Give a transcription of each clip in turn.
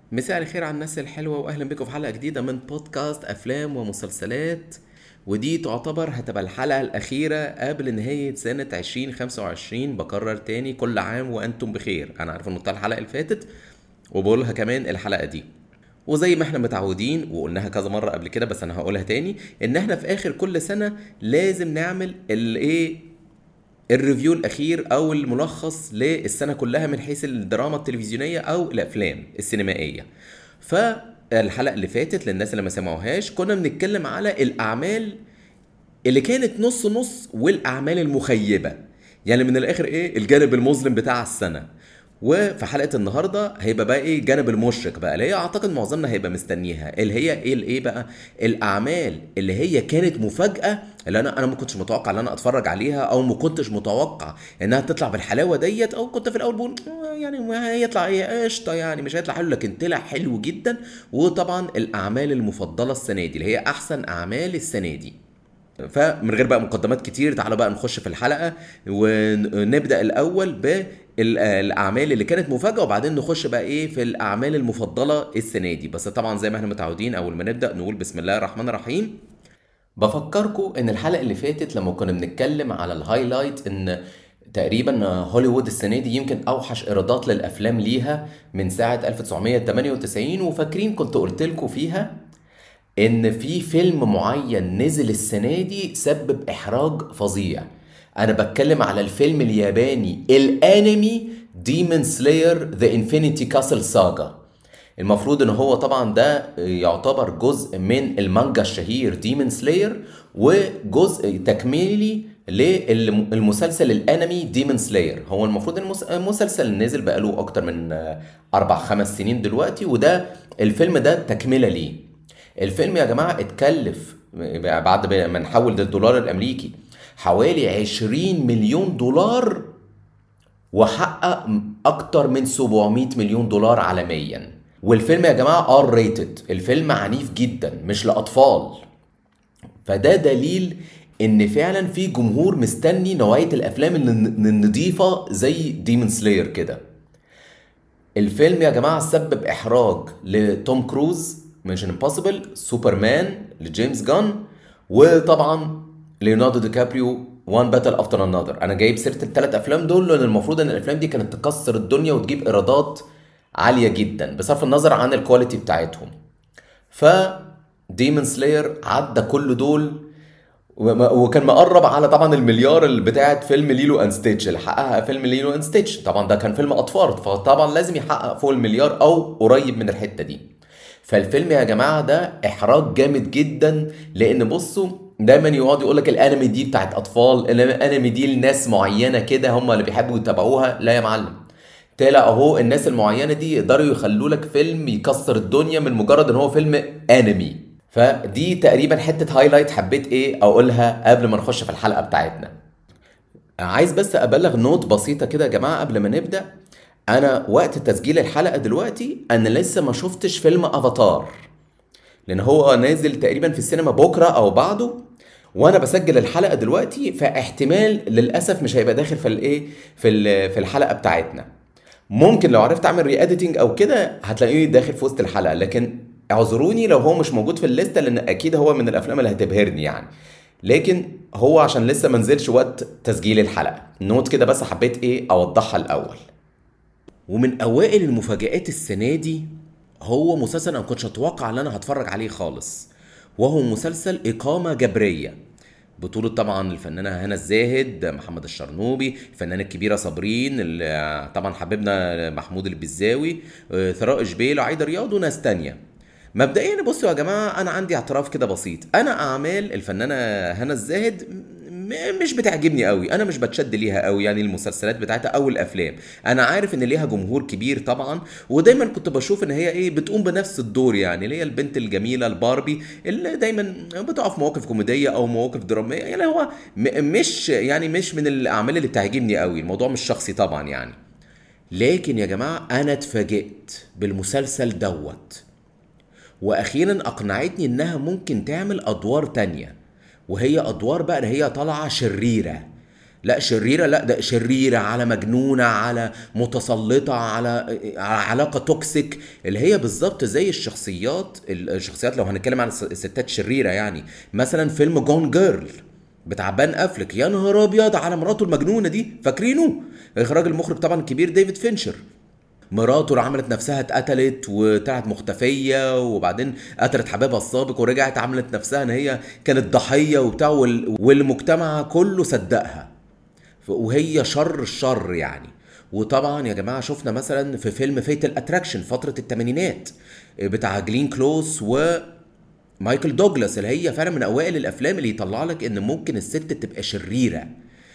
مساء الخير على الناس الحلوة وأهلا بكم في حلقة جديدة من بودكاست أفلام ومسلسلات ودي تعتبر هتبقى الحلقة الأخيرة قبل نهاية سنة 2025 بكرر تاني كل عام وأنتم بخير أنا عارف إنه بتاع الحلقة اللي فاتت وبقولها كمان الحلقة دي وزي ما احنا متعودين وقلناها كذا مرة قبل كده بس أنا هقولها تاني إن احنا في آخر كل سنة لازم نعمل الإيه الريفيو الاخير او الملخص للسنه كلها من حيث الدراما التلفزيونيه او الافلام السينمائيه فالحلقه اللي فاتت للناس اللي ما سمعوهاش كنا بنتكلم على الاعمال اللي كانت نص نص والاعمال المخيبه يعني من الاخر ايه الجانب المظلم بتاع السنه وفي حلقه النهارده هيبقى بقى ايه جانب المشرق بقى اللي هي اعتقد معظمنا هيبقى مستنيها اللي هي ايه الايه بقى الاعمال اللي هي كانت مفاجاه اللي انا انا ما كنتش متوقع ان انا اتفرج عليها او ما كنتش متوقع انها تطلع بالحلاوه ديت او كنت في الاول بقول آه يعني ما هيطلع ايه قشطه يعني مش هيطلع حلو لكن طلع حلو جدا وطبعا الاعمال المفضله السنه دي اللي هي احسن اعمال السنه دي فمن غير بقى مقدمات كتير تعالوا بقى نخش في الحلقه ونبدا الاول بالاعمال اللي كانت مفاجاه وبعدين نخش بقى ايه في الاعمال المفضله السنه دي بس طبعا زي ما احنا متعودين اول ما نبدا نقول بسم الله الرحمن الرحيم بفكركم ان الحلقه اللي فاتت لما كنا بنتكلم على الهايلايت ان تقريبا هوليوود السنه دي يمكن اوحش ايرادات للافلام ليها من ساعه 1998 وفاكرين كنت قلت لكم فيها ان في فيلم معين نزل السنه دي سبب احراج فظيع انا بتكلم على الفيلم الياباني الانمي ديمون سلاير ذا انفينيتي كاسل ساجا المفروض ان هو طبعا ده يعتبر جزء من المانجا الشهير ديمون سلاير وجزء تكميلي للمسلسل الانمي ديمون سلاير هو المفروض المسلسل نزل بقاله اكتر من اربع خمس سنين دلوقتي وده الفيلم ده تكمله ليه الفيلم يا جماعه اتكلف بعد ما نحول للدولار الامريكي حوالي 20 مليون دولار وحقق اكتر من 700 مليون دولار عالميا والفيلم يا جماعه ار ريتد الفيلم عنيف جدا مش لاطفال فده دليل ان فعلا في جمهور مستني نوعيه الافلام النظيفه زي ديمون سلاير كده الفيلم يا جماعه سبب احراج لتوم كروز ميشن امبوسيبل سوبرمان لجيمس جان وطبعا ليوناردو دي كابريو وان باتل افتر انذر انا جايب سيره الثلاث افلام دول لان المفروض ان الافلام دي كانت تكسر الدنيا وتجيب ايرادات عاليه جدا بصرف النظر عن الكواليتي بتاعتهم ف ديمون سلاير عدى كل دول وكان مقرب على طبعا المليار اللي بتاعت فيلم ليلو اند ستيتش اللي حققها فيلم ليلو اند ستيتش طبعا ده كان فيلم اطفال فطبعا لازم يحقق فوق المليار او قريب من الحته دي فالفيلم يا جماعه ده احراج جامد جدا لان بصوا دايما يقعد يقول لك الانمي دي بتاعت اطفال الانمي دي لناس معينه كده هم اللي بيحبوا يتابعوها لا يا معلم طلع اهو الناس المعينه دي يقدروا يخلوا لك فيلم يكسر الدنيا من مجرد ان هو فيلم انمي فدي تقريبا حته هايلايت حبيت ايه اقولها قبل ما نخش في الحلقه بتاعتنا عايز بس ابلغ نوت بسيطه كده يا جماعه قبل ما نبدا انا وقت تسجيل الحلقه دلوقتي انا لسه ما شفتش فيلم افاتار لان هو نازل تقريبا في السينما بكره او بعده وانا بسجل الحلقه دلوقتي فاحتمال للاسف مش هيبقى داخل في الايه في في الحلقه بتاعتنا ممكن لو عرفت اعمل ري اديتنج او كده هتلاقيه داخل في وسط الحلقه لكن اعذروني لو هو مش موجود في الليسته لان اكيد هو من الافلام اللي هتبهرني يعني لكن هو عشان لسه ما نزلش وقت تسجيل الحلقه نوت كده بس حبيت ايه اوضحها الاول ومن اوائل المفاجآت السنه دي هو مسلسل انا ما كنتش اتوقع ان انا هتفرج عليه خالص وهو مسلسل اقامه جبريه بطولة طبعا الفنانة هنا الزاهد محمد الشرنوبي الفنانة الكبيرة صابرين طبعا حبيبنا محمود البزاوي ثراء جبيل عايدة رياض وناس تانية مبدئيا بصوا يا جماعة أنا عندي اعتراف كده بسيط أنا أعمال الفنانة هنا الزاهد مش بتعجبني قوي انا مش بتشد ليها قوي يعني المسلسلات بتاعتها او الافلام انا عارف ان ليها جمهور كبير طبعا ودايما كنت بشوف ان هي ايه بتقوم بنفس الدور يعني اللي هي البنت الجميله الباربي اللي دايما بتقع في مواقف كوميديه او مواقف دراميه يعني هو مش يعني مش من الاعمال اللي بتعجبني قوي الموضوع مش شخصي طبعا يعني لكن يا جماعه انا اتفاجئت بالمسلسل دوت واخيرا اقنعتني انها ممكن تعمل ادوار تانية وهي ادوار بقى هي طالعه شريره لا شريرة لا ده شريرة على مجنونة على متسلطة على على علاقة توكسيك اللي هي بالظبط زي الشخصيات الشخصيات لو هنتكلم عن الستات شريرة يعني مثلا فيلم جون جيرل بتاع بان افلك يا نهار ابيض على مراته المجنونة دي فاكرينه اخراج المخرج طبعا الكبير ديفيد فينشر مراته اللي عملت نفسها اتقتلت وطلعت مختفيه وبعدين قتلت حبيبها السابق ورجعت عملت نفسها ان هي كانت ضحيه وبتاع والمجتمع كله صدقها وهي شر الشر يعني وطبعا يا جماعه شفنا مثلا في فيلم فيتال اتراكشن فتره الثمانينات بتاع جلين كلوس و مايكل دوجلاس اللي هي فعلا من اوائل الافلام اللي يطلع لك ان ممكن الست تبقى شريره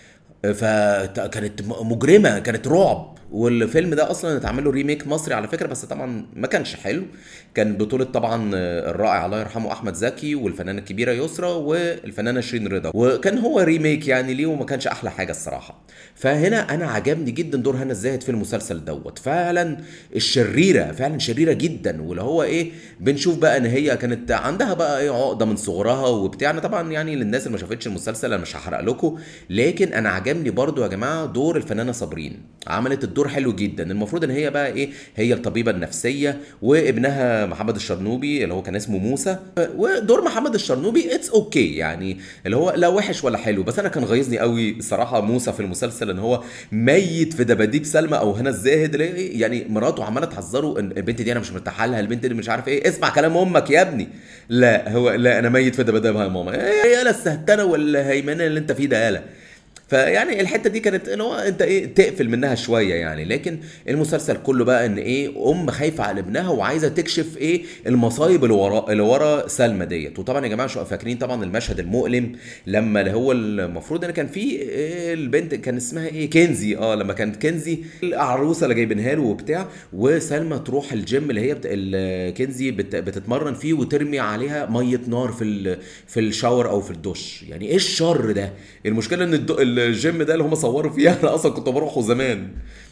فكانت مجرمه كانت رعب والفيلم ده اصلا اتعمل له ريميك مصري على فكره بس طبعا ما كانش حلو كان بطوله طبعا الرائع الله يرحمه احمد زكي والفنانه الكبيره يسرا والفنانه شيرين رضا وكان هو ريميك يعني ليه وما كانش احلى حاجه الصراحه فهنا انا عجبني جدا دور هنا الزاهد في المسلسل دوت فعلا الشريره فعلا شريره جدا واللي هو ايه بنشوف بقى ان هي كانت عندها بقى ايه عقده من صغرها وبتاع انا طبعا يعني للناس اللي ما شافتش المسلسل انا مش هحرق لكم لكن انا عجبني برضو يا جماعه دور الفنانه صابرين عملت الدور حلو جدا المفروض ان هي بقى ايه هي الطبيبه النفسيه وابنها محمد الشرنوبي اللي هو كان اسمه موسى ودور محمد الشرنوبي اتس اوكي okay يعني اللي هو لا وحش ولا حلو بس انا كان غيظني قوي الصراحه موسى في المسلسل ان هو ميت في دباديب سلمى او هنا الزاهد يعني مراته عماله تحذره ان البنت دي انا مش مرتاحه لها البنت دي مش عارف ايه اسمع كلام امك يا ابني لا هو لا انا ميت في دباديبها يا ماما ايه يالا السهتنه والهيمنه اللي انت فيه ده يالا فيعني الحته دي كانت ان هو انت ايه تقفل منها شويه يعني لكن المسلسل كله بقى ان ايه ام خايفه على ابنها وعايزه تكشف ايه المصايب اللي ورا اللي ورا سلمى ديت وطبعا يا جماعه شو فاكرين طبعا المشهد المؤلم لما اللي هو المفروض ان كان في إيه البنت كان اسمها ايه كنزي اه لما كانت كنزي العروسه اللي جايبينها له وبتاع وسلمى تروح الجيم اللي هي بت... كنزي بت... بتتمرن فيه وترمي عليها ميه نار في ال... في الشاور او في الدش يعني ايه الشر ده المشكله ان الدو... الجيم ده اللي هم صوروا فيها انا اصلا كنت بروحه زمان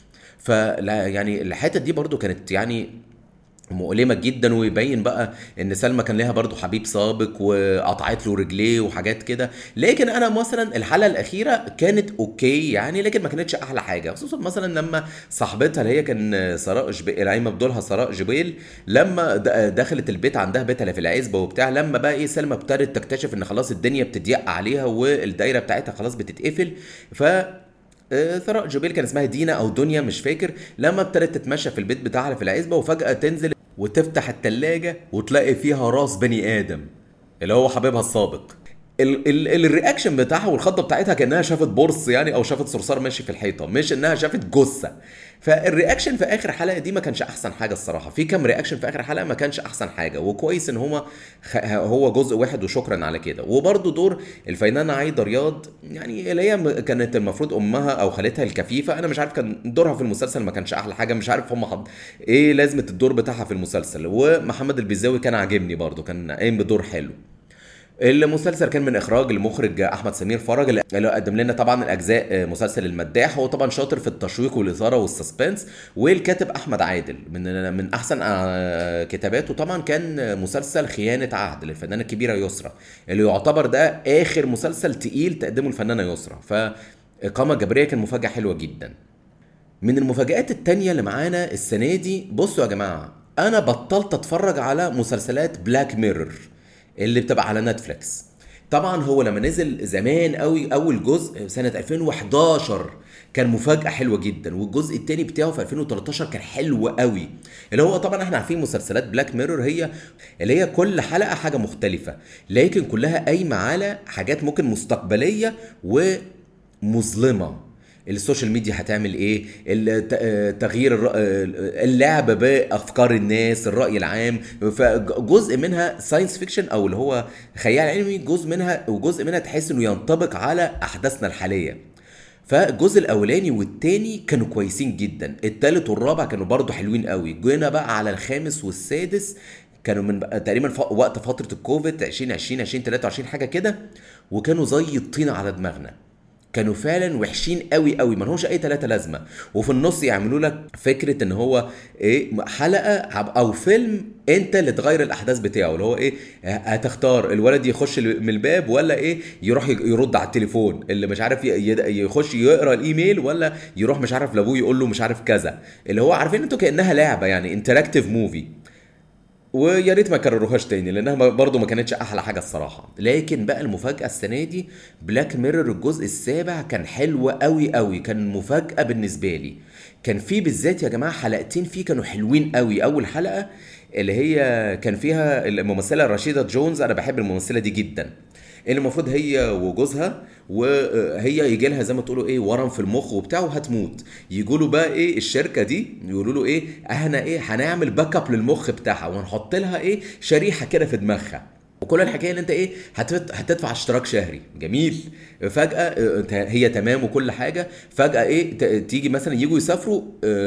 فلا يعني الحته دي برضو كانت يعني مؤلمه جدا ويبين بقى ان سلمى كان ليها برضو حبيب سابق وقطعت له رجليه وحاجات كده لكن انا مثلا الحلقه الاخيره كانت اوكي يعني لكن ما كانتش احلى حاجه خصوصا مثلا لما صاحبتها اللي هي كان سراء جبيل العيمه بدورها سراء جبيل لما دخلت البيت عندها بيتها في العزبه وبتاع لما بقى ايه سلمى ابتدت تكتشف ان خلاص الدنيا بتضيق عليها والدايره بتاعتها خلاص بتتقفل ف ثراء جبيل كان اسمها دينا او دنيا مش فاكر لما ابتدت تتمشى في البيت بتاعها في العزبه وفجاه تنزل وتفتح التلاجة وتلاقي فيها راس بني ادم اللي هو حبيبها السابق ال- ال- الرياكشن بتاعها والخضه بتاعتها كانها شافت برص يعني او شافت صرصار ماشي في الحيطه مش انها شافت جثه فالرياكشن في اخر حلقه دي ما كانش احسن حاجه الصراحه في كام رياكشن في اخر حلقه ما كانش احسن حاجه وكويس ان هو خ... هو جزء واحد وشكرا على كده وبرده دور الفنانه عايده رياض يعني اللي هي كانت المفروض امها او خالتها الكفيفه انا مش عارف كان دورها في المسلسل ما كانش احلى حاجه مش عارف هم حض... ايه لازمه الدور بتاعها في المسلسل ومحمد البيزاوي كان عاجبني برده كان قايم بدور حلو المسلسل كان من اخراج المخرج احمد سمير فرج اللي قدم لنا طبعا الاجزاء مسلسل المداح هو طبعا شاطر في التشويق والاثاره والسسبنس والكاتب احمد عادل من من احسن كتاباته طبعا كان مسلسل خيانه عهد للفنانه الكبيره يسرا اللي يعتبر ده اخر مسلسل تقيل تقدمه الفنانه يسرا فاقامه جبريه كان مفاجاه حلوه جدا من المفاجآت التانية اللي معانا السنة دي بصوا يا جماعة أنا بطلت أتفرج على مسلسلات بلاك ميرور اللي بتبقى على نتفليكس طبعا هو لما نزل زمان قوي اول جزء سنه 2011 كان مفاجاه حلوه جدا والجزء الثاني بتاعه في 2013 كان حلو قوي اللي هو طبعا احنا عارفين مسلسلات بلاك ميرور هي اللي هي كل حلقه حاجه مختلفه لكن كلها قايمه على حاجات ممكن مستقبليه ومظلمه السوشيال ميديا هتعمل ايه تغيير اللعب بافكار الناس الراي العام فجزء منها ساينس فيكشن او اللي هو خيال علمي جزء منها وجزء منها تحس انه ينطبق على احداثنا الحاليه فالجزء الاولاني والتاني كانوا كويسين جدا التالت والرابع كانوا برضو حلوين قوي جينا بقى على الخامس والسادس كانوا من تقريبا وقت فتره الكوفيد 2020 2023 حاجه كده وكانوا زي الطين على دماغنا كانوا فعلا وحشين قوي قوي ما لهمش اي ثلاثه لازمه وفي النص يعملوا لك فكره ان هو ايه حلقه او فيلم انت اللي تغير الاحداث بتاعه اللي هو ايه هتختار الولد يخش من الباب ولا ايه يروح يرد على التليفون اللي مش عارف يخش يقرا الايميل ولا يروح مش عارف لابوه يقول له مش عارف كذا اللي هو عارفين انتوا كانها لعبه يعني انتراكتيف موفي ويا ريت ما كرروهاش تاني لانها برضه ما كانتش احلى حاجه الصراحه لكن بقى المفاجاه السنه دي بلاك ميرور الجزء السابع كان حلو قوي قوي كان مفاجاه بالنسبه لي كان في بالذات يا جماعه حلقتين فيه كانوا حلوين قوي اول حلقه اللي هي كان فيها الممثله رشيده جونز انا بحب الممثله دي جدا اللي المفروض هي وجوزها وهي يجي لها زي ما تقولوا ايه ورم في المخ وبتاع وهتموت يجوا له بقى ايه الشركه دي يقولوا له ايه احنا ايه هنعمل باك اب للمخ بتاعها وهنحط لها ايه شريحه كده في دماغها وكل الحكايه ان انت ايه هتدفع اشتراك شهري جميل فجاه هي تمام وكل حاجه فجاه ايه تيجي مثلا يجوا يسافروا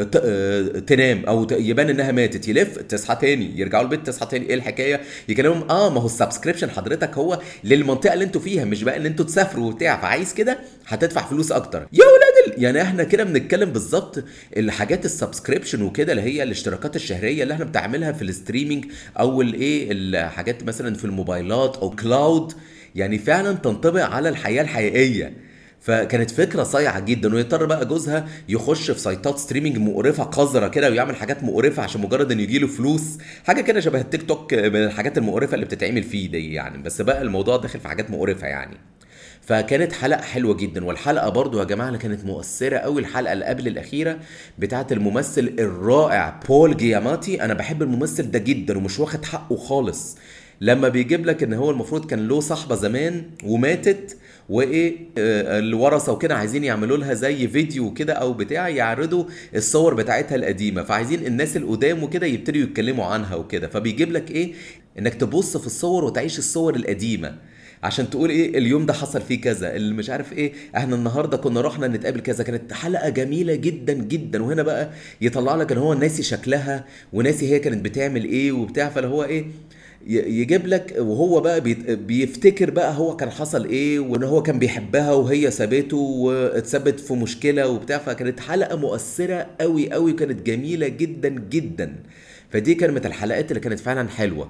تنام او يبان انها ماتت يلف تصحى تاني يرجعوا البيت تصحى تاني ايه الحكايه يكلمهم اه ما هو السبسكريبشن حضرتك هو للمنطقه اللي انتوا فيها مش بقى ان انتوا تسافروا وبتاع فعايز كده هتدفع فلوس اكتر يا ولاد يعني احنا كده بنتكلم بالظبط الحاجات السبسكريبشن وكده اللي هي الاشتراكات الشهريه اللي احنا بتعملها في الستريمينج او الايه الحاجات مثلا في الموبايلات او كلاود يعني فعلا تنطبق على الحياه الحقيقيه فكانت فكره صايعه جدا ويضطر بقى جوزها يخش في سايتات ستريمينج مقرفه قذره كده ويعمل حاجات مقرفه عشان مجرد ان يجيله فلوس حاجه كده شبه التيك توك من الحاجات المقرفه اللي بتتعمل فيه دي يعني بس بقى الموضوع داخل في حاجات مقرفه يعني فكانت حلقه حلوه جدا والحلقه برضو يا جماعه اللي كانت مؤثره قوي الحلقه اللي قبل الاخيره بتاعه الممثل الرائع بول جياماتي انا بحب الممثل ده جدا ومش واخد حقه خالص لما بيجيب لك ان هو المفروض كان له صاحبه زمان وماتت وايه الورثه وكده عايزين يعملوا لها زي فيديو كده او بتاع يعرضوا الصور بتاعتها القديمه فعايزين الناس القدام وكده يبتدوا يتكلموا عنها وكده فبيجيب لك ايه انك تبص في الصور وتعيش الصور القديمه عشان تقول ايه اليوم ده حصل فيه كذا اللي مش عارف ايه احنا النهارده كنا رحنا نتقابل كذا كانت حلقه جميله جدا جدا وهنا بقى يطلع لك ان هو ناسي شكلها وناسي هي كانت بتعمل ايه وبتاع فاللي هو ايه يجيب لك وهو بقى بيفتكر بقى هو كان حصل ايه وان هو كان بيحبها وهي سابته واتثبت في مشكله وبتاع فكانت حلقه مؤثره قوي قوي كانت جميله جدا جدا فدي كانت الحلقات اللي كانت فعلا حلوه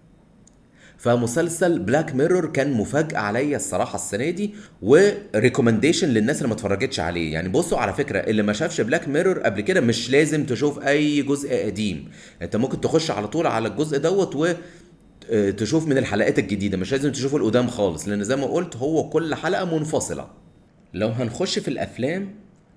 فمسلسل بلاك ميرور كان مفاجأة عليا الصراحة السنة دي وريكومنديشن للناس اللي ما اتفرجتش عليه يعني بصوا على فكرة اللي ما شافش بلاك ميرور قبل كده مش لازم تشوف أي جزء قديم أنت ممكن تخش على طول على الجزء دوت و تشوف من الحلقات الجديدة مش لازم تشوف القدام خالص لأن زي ما قلت هو كل حلقة منفصلة لو هنخش في الأفلام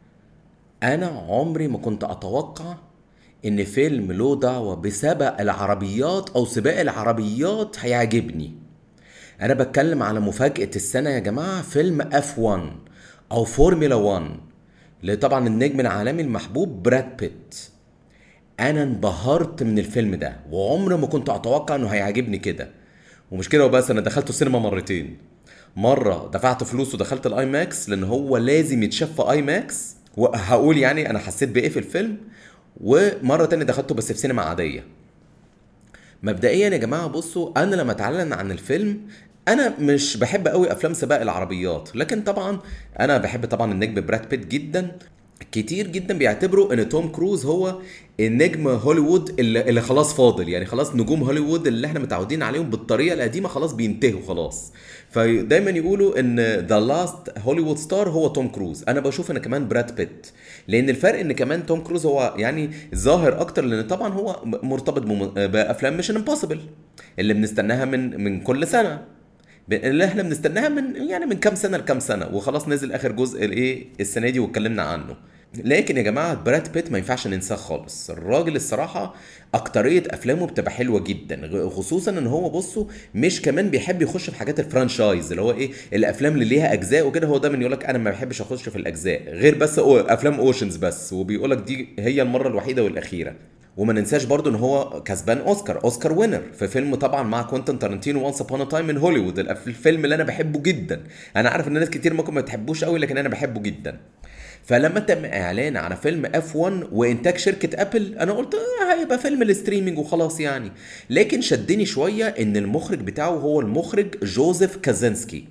أنا عمري ما كنت أتوقع ان فيلم له دعوه بسبق العربيات او سباق العربيات هيعجبني انا بتكلم على مفاجاه السنه يا جماعه فيلم اف 1 او فورمولا 1 لطبعا النجم العالمي المحبوب براد بيت انا انبهرت من الفيلم ده وعمري ما كنت اتوقع انه هيعجبني كده ومش كده وبس انا دخلته السينما مرتين مره دفعت فلوس ودخلت الاي ماكس لان هو لازم يتشاف في اي ماكس وهقول يعني انا حسيت بايه في الفيلم ومره تانية دخلته بس في سينما عاديه مبدئيا يا جماعه بصوا انا لما اتعلن عن الفيلم انا مش بحب قوي افلام سباق العربيات لكن طبعا انا بحب طبعا النجم براد بيت جدا كتير جدا بيعتبروا ان توم كروز هو النجم هوليوود اللي, اللي خلاص فاضل يعني خلاص نجوم هوليوود اللي احنا متعودين عليهم بالطريقه القديمه خلاص بينتهوا خلاص فدايما يقولوا ان ذا لاست هوليوود ستار هو توم كروز انا بشوف ان كمان براد بيت لان الفرق ان كمان توم كروز هو يعني ظاهر اكتر لان طبعا هو مرتبط بافلام ميشن امبوسيبل اللي بنستناها من من كل سنه اللي احنا بنستناها من يعني من كام سنه لكام سنه وخلاص نزل اخر جزء الايه السنه دي واتكلمنا عنه لكن يا جماعه براد بيت ما ينفعش ننساه خالص الراجل الصراحه اكتريه افلامه بتبقى حلوه جدا خصوصا ان هو بصوا مش كمان بيحب يخش في حاجات الفرانشايز اللي هو ايه الافلام اللي ليها اجزاء وكده هو دايما يقول لك انا ما بحبش اخش في الاجزاء غير بس أو افلام اوشنز بس وبيقول لك دي هي المره الوحيده والاخيره وما ننساش برضو ان هو كسبان اوسكار اوسكار وينر في فيلم طبعا مع كوينتن تارنتينو وانس ابون تايم من هوليوود الفيلم اللي انا بحبه جدا انا عارف ان ناس كتير ممكن ما تحبوش قوي لكن انا بحبه جدا فلما تم اعلان على فيلم اف 1 وانتاج شركه ابل انا قلت آه هيبقى فيلم الستريمينج وخلاص يعني لكن شدني شويه ان المخرج بتاعه هو المخرج جوزيف كازنسكي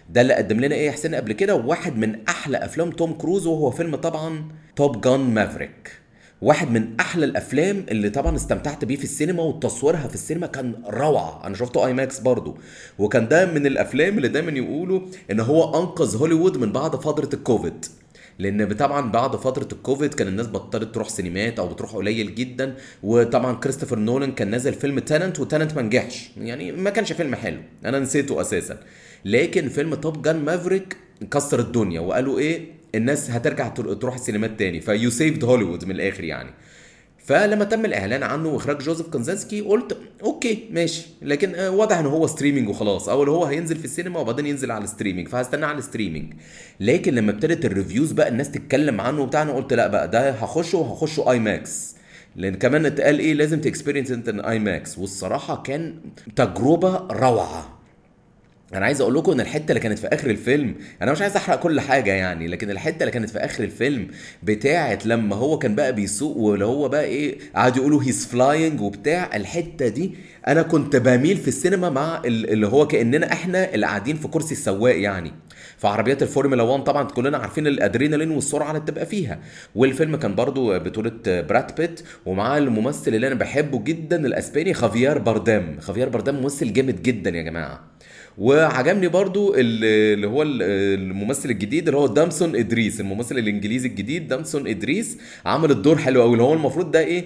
ده اللي قدم لنا ايه يا حسين قبل كده واحد من احلى افلام توم كروز وهو فيلم طبعا توب جان مافريك واحد من احلى الافلام اللي طبعا استمتعت بيه في السينما وتصويرها في السينما كان روعه انا شفته اي ماكس برضو وكان ده من الافلام اللي دايما يقولوا ان هو انقذ هوليوود من بعد فتره الكوفيد لان طبعا بعد فتره الكوفيد كان الناس بطلت تروح سينمات او بتروح قليل جدا وطبعا كريستوفر نولان كان نازل فيلم تالنت وتالنت ما نجحش يعني ما كانش فيلم حلو انا نسيته اساسا لكن فيلم توب جان مافريك كسر الدنيا وقالوا ايه الناس هترجع تروح السينمات تاني فيو سيفد هوليوود من الاخر يعني فلما تم الاعلان عنه واخراج جوزيف كونزانسكي قلت اوكي ماشي لكن واضح ان هو ستريمينج وخلاص او اللي هو هينزل في السينما وبعدين ينزل على الستريمينج فهستناه على الستريمينج لكن لما ابتدت الريفيوز بقى الناس تتكلم عنه وبتاع انا قلت لا بقى ده هخشه وهخشه اي ماكس لان كمان اتقال ايه لازم تكسبيرينس انت اي ماكس والصراحه كان تجربه روعه انا عايز اقول لكم ان الحته اللي كانت في اخر الفيلم انا مش عايز احرق كل حاجه يعني لكن الحته اللي كانت في اخر الفيلم بتاعه لما هو كان بقى بيسوق واللي هو بقى ايه قعدوا يقولوا هيز فلاينج وبتاع الحته دي انا كنت بميل في السينما مع اللي هو كاننا احنا اللي قاعدين في كرسي السواق يعني في عربيات الفورمولا 1 طبعا كلنا عارفين الادرينالين والسرعه اللي بتبقى فيها والفيلم كان برضو بطوله براد بيت ومعاه الممثل اللي انا بحبه جدا الاسباني خافيار باردام خافيار باردام ممثل جامد جدا يا جماعه وعجبني برضو اللي هو الممثل الجديد اللي هو دامسون ادريس الممثل الانجليزي الجديد دامسون ادريس عمل الدور حلو قوي اللي هو المفروض ده ايه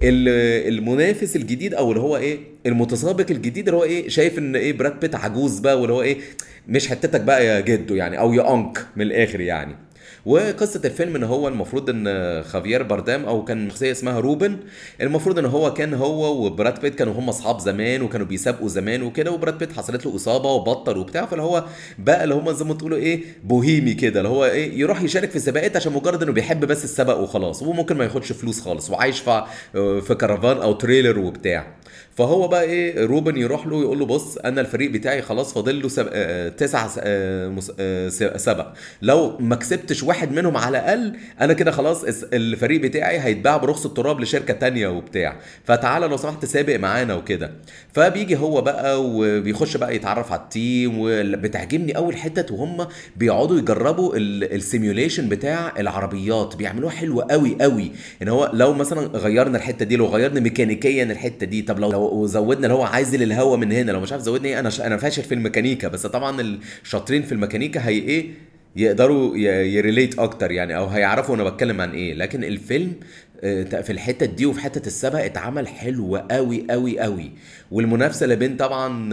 المنافس الجديد او اللي هو ايه المتسابق الجديد اللي هو ايه شايف ان ايه براد بيت عجوز بقى واللي هو ايه مش حتتك بقى يا جدو يعني او يا انك من الاخر يعني وقصه الفيلم ان هو المفروض ان خافير باردام او كان شخصيه اسمها روبن المفروض ان هو كان هو وبراد بيت كانوا هم اصحاب زمان وكانوا بيسابقوا زمان وكده وبراد بيت حصلت له اصابه وبطل وبتاع فاللي هو بقى اللي هم زي ما تقولوا ايه بوهيمي كده اللي هو ايه يروح يشارك في سباقات عشان مجرد انه بيحب بس السبق وخلاص وممكن ما ياخدش فلوس خالص وعايش في في كرفان او تريلر وبتاع فهو بقى ايه روبن يروح له يقول له بص انا الفريق بتاعي خلاص فاضل له سب... آه تسع آه آه سبق لو ما كسبتش واحد منهم على الاقل انا كده خلاص الفريق بتاعي هيتباع برخص التراب لشركه تانية وبتاع فتعالى لو سمحت سابق معانا وكده فبيجي هو بقى وبيخش بقى يتعرف على التيم وبتعجبني اول حتت وهم بيقعدوا يجربوا السيميوليشن بتاع العربيات بيعملوها حلوه قوي قوي ان هو لو مثلا غيرنا الحته دي لو غيرنا ميكانيكيا الحته دي طب لو لو زودنا اللي هو عايزل الهواء من هنا لو مش عارف زودني ايه انا انا فاشل في الميكانيكا بس طبعا الشاطرين في الميكانيكا هي ايه يقدروا يريليت اكتر يعني او هيعرفوا انا بتكلم عن ايه لكن الفيلم في الحته دي وفي حته السبق اتعمل حلو قوي قوي قوي والمنافسه اللي بين طبعا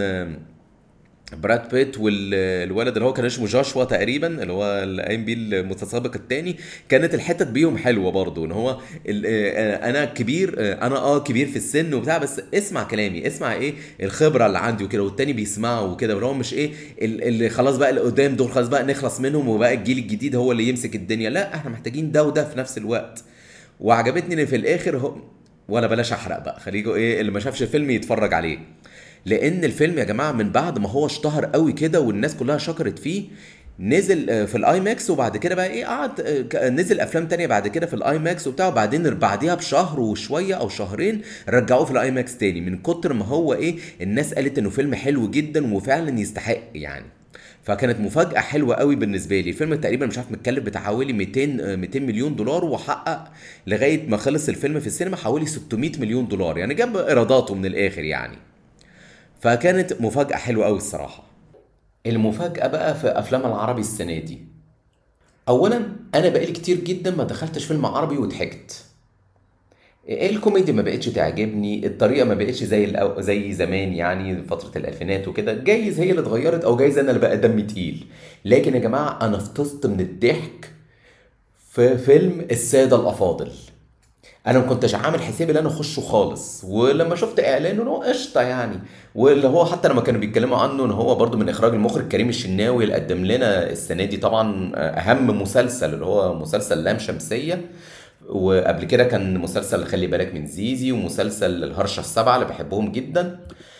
براد بيت والولد اللي هو كان اسمه جاشوا تقريبا اللي هو اللي قايم بيه المتسابق الثاني كانت الحتت بيهم حلوه برضه ان هو انا كبير انا اه كبير في السن وبتاع بس اسمع كلامي اسمع ايه الخبره اللي عندي وكده والتاني بيسمعه وكده اللي هو مش ايه اللي خلاص بقى اللي قدام دول خلاص بقى نخلص منهم وبقى الجيل الجديد هو اللي يمسك الدنيا لا احنا محتاجين ده وده في نفس الوقت وعجبتني ان في الاخر هو ولا بلاش احرق بقى خليكوا ايه اللي ما شافش الفيلم يتفرج عليه لان الفيلم يا جماعه من بعد ما هو اشتهر قوي كده والناس كلها شكرت فيه نزل في الاي ماكس وبعد كده بقى ايه قعد نزل افلام تانية بعد كده في الاي ماكس وبتاع وبعدين بعديها بشهر وشويه او شهرين رجعوه في الاي ماكس تاني من كتر ما هو ايه الناس قالت انه فيلم حلو جدا وفعلا يستحق يعني فكانت مفاجأة حلوة قوي بالنسبة لي، الفيلم تقريبا مش عارف متكلف بتاع حوالي 200 200 مليون دولار وحقق لغاية ما خلص الفيلم في السينما حوالي 600 مليون دولار، يعني جاب ايراداته من الآخر يعني. فكانت مفاجأة حلوة قوي الصراحة. المفاجأة بقى في أفلام العربي السنة دي. أولا أنا بقالي كتير جدا ما دخلتش فيلم عربي وضحكت. الكوميديا ما بقتش تعجبني الطريقه ما بقتش زي الأو... زي زمان يعني فتره الالفينات وكده جايز هي اللي اتغيرت او جايز انا اللي بقى دمي تقيل لكن يا جماعه انا فطست من الضحك في فيلم الساده الافاضل انا ما كنتش عامل حسابي ان انا اخشه خالص ولما شفت اعلانه انه قشطه يعني واللي هو حتى لما كانوا بيتكلموا عنه ان هو برضو من اخراج المخرج كريم الشناوي اللي قدم لنا السنه دي طبعا اهم مسلسل اللي هو مسلسل لام شمسيه وقبل كده كان مسلسل خلي بالك من زيزي ومسلسل الهرشة السبعة اللي بحبهم جدا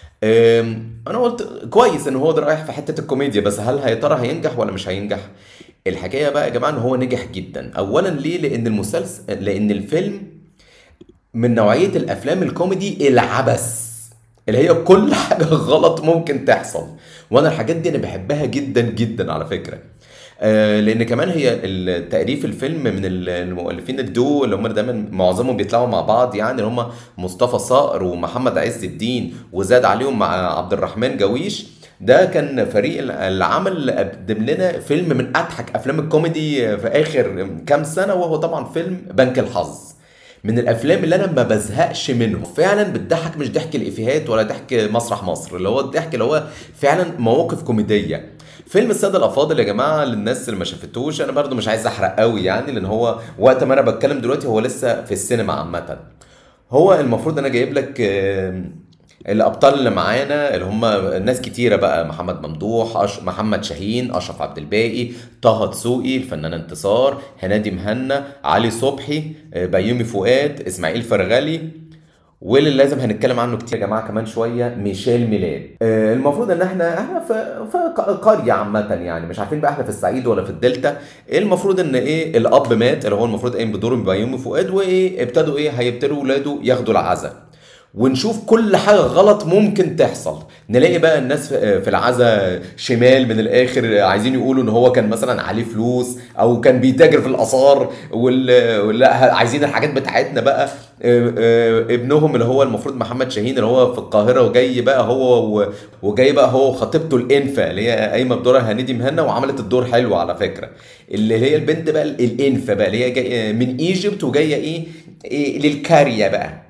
انا قلت كويس ان هو ده رايح في حته الكوميديا بس هل هي ترى هينجح ولا مش هينجح الحكايه بقى يا جماعه ان هو نجح جدا اولا ليه لان المسلسل لان الفيلم من نوعيه الافلام الكوميدي العبث اللي هي كل حاجه غلط ممكن تحصل وانا الحاجات دي انا بحبها جدا جدا على فكره آه، لان كمان هي ال- تأليف الفيلم من ال- المؤلفين الدو اللي هم دايما معظمهم بيطلعوا مع بعض يعني اللي هم مصطفى صقر ومحمد عز الدين وزاد عليهم مع عبد الرحمن جويش ده كان فريق ال- العمل اللي قدم لنا فيلم من اضحك افلام الكوميدي في اخر كام سنه وهو طبعا فيلم بنك الحظ من الافلام اللي انا ما بزهقش منه فعلا بتضحك مش ضحك الافيهات ولا ضحك مسرح مصر اللي هو الضحك اللي هو فعلا مواقف كوميديه فيلم الساده الافاضل يا جماعه للناس اللي ما شافتوش انا برضو مش عايز احرق قوي يعني لان هو وقت ما انا بتكلم دلوقتي هو لسه في السينما عامه هو المفروض انا جايب لك آم، الابطال اللي معانا اللي هم ناس كتيره بقى محمد ممدوح أش... محمد شاهين اشرف عبد الباقي طه دسوقي الفنان انتصار هنادي مهنا علي صبحي آه، بيومي فؤاد اسماعيل فرغلي واللي لازم هنتكلم عنه كتير يا جماعه كمان شويه ميشيل ميلاد آه، المفروض ان احنا احنا في في ق- قريه عامه يعني مش عارفين بقى احنا في الصعيد ولا في الدلتا المفروض ان ايه الاب مات اللي هو المفروض قايم بدور بيومي فؤاد وايه ابتدوا ايه هيبتدوا ولاده ياخدوا العزاء ونشوف كل حاجه غلط ممكن تحصل نلاقي بقى الناس في في العزا شمال من الاخر عايزين يقولوا ان هو كان مثلا عليه فلوس او كان بيتاجر في الاثار وال ولا عايزين الحاجات بتاعتنا بقى آه، آه، ابنهم اللي هو المفروض محمد شاهين اللي هو في القاهره وجاي بقى هو و- وجاي بقى هو وخطيبته الانفه اللي هي قايمه بدورها هنيدي مهنا وعملت الدور حلو على فكره اللي هي البنت بقى الانفه بقى اللي هي جايه من ايجيبت وجايه ايه, إيه للكاريا بقى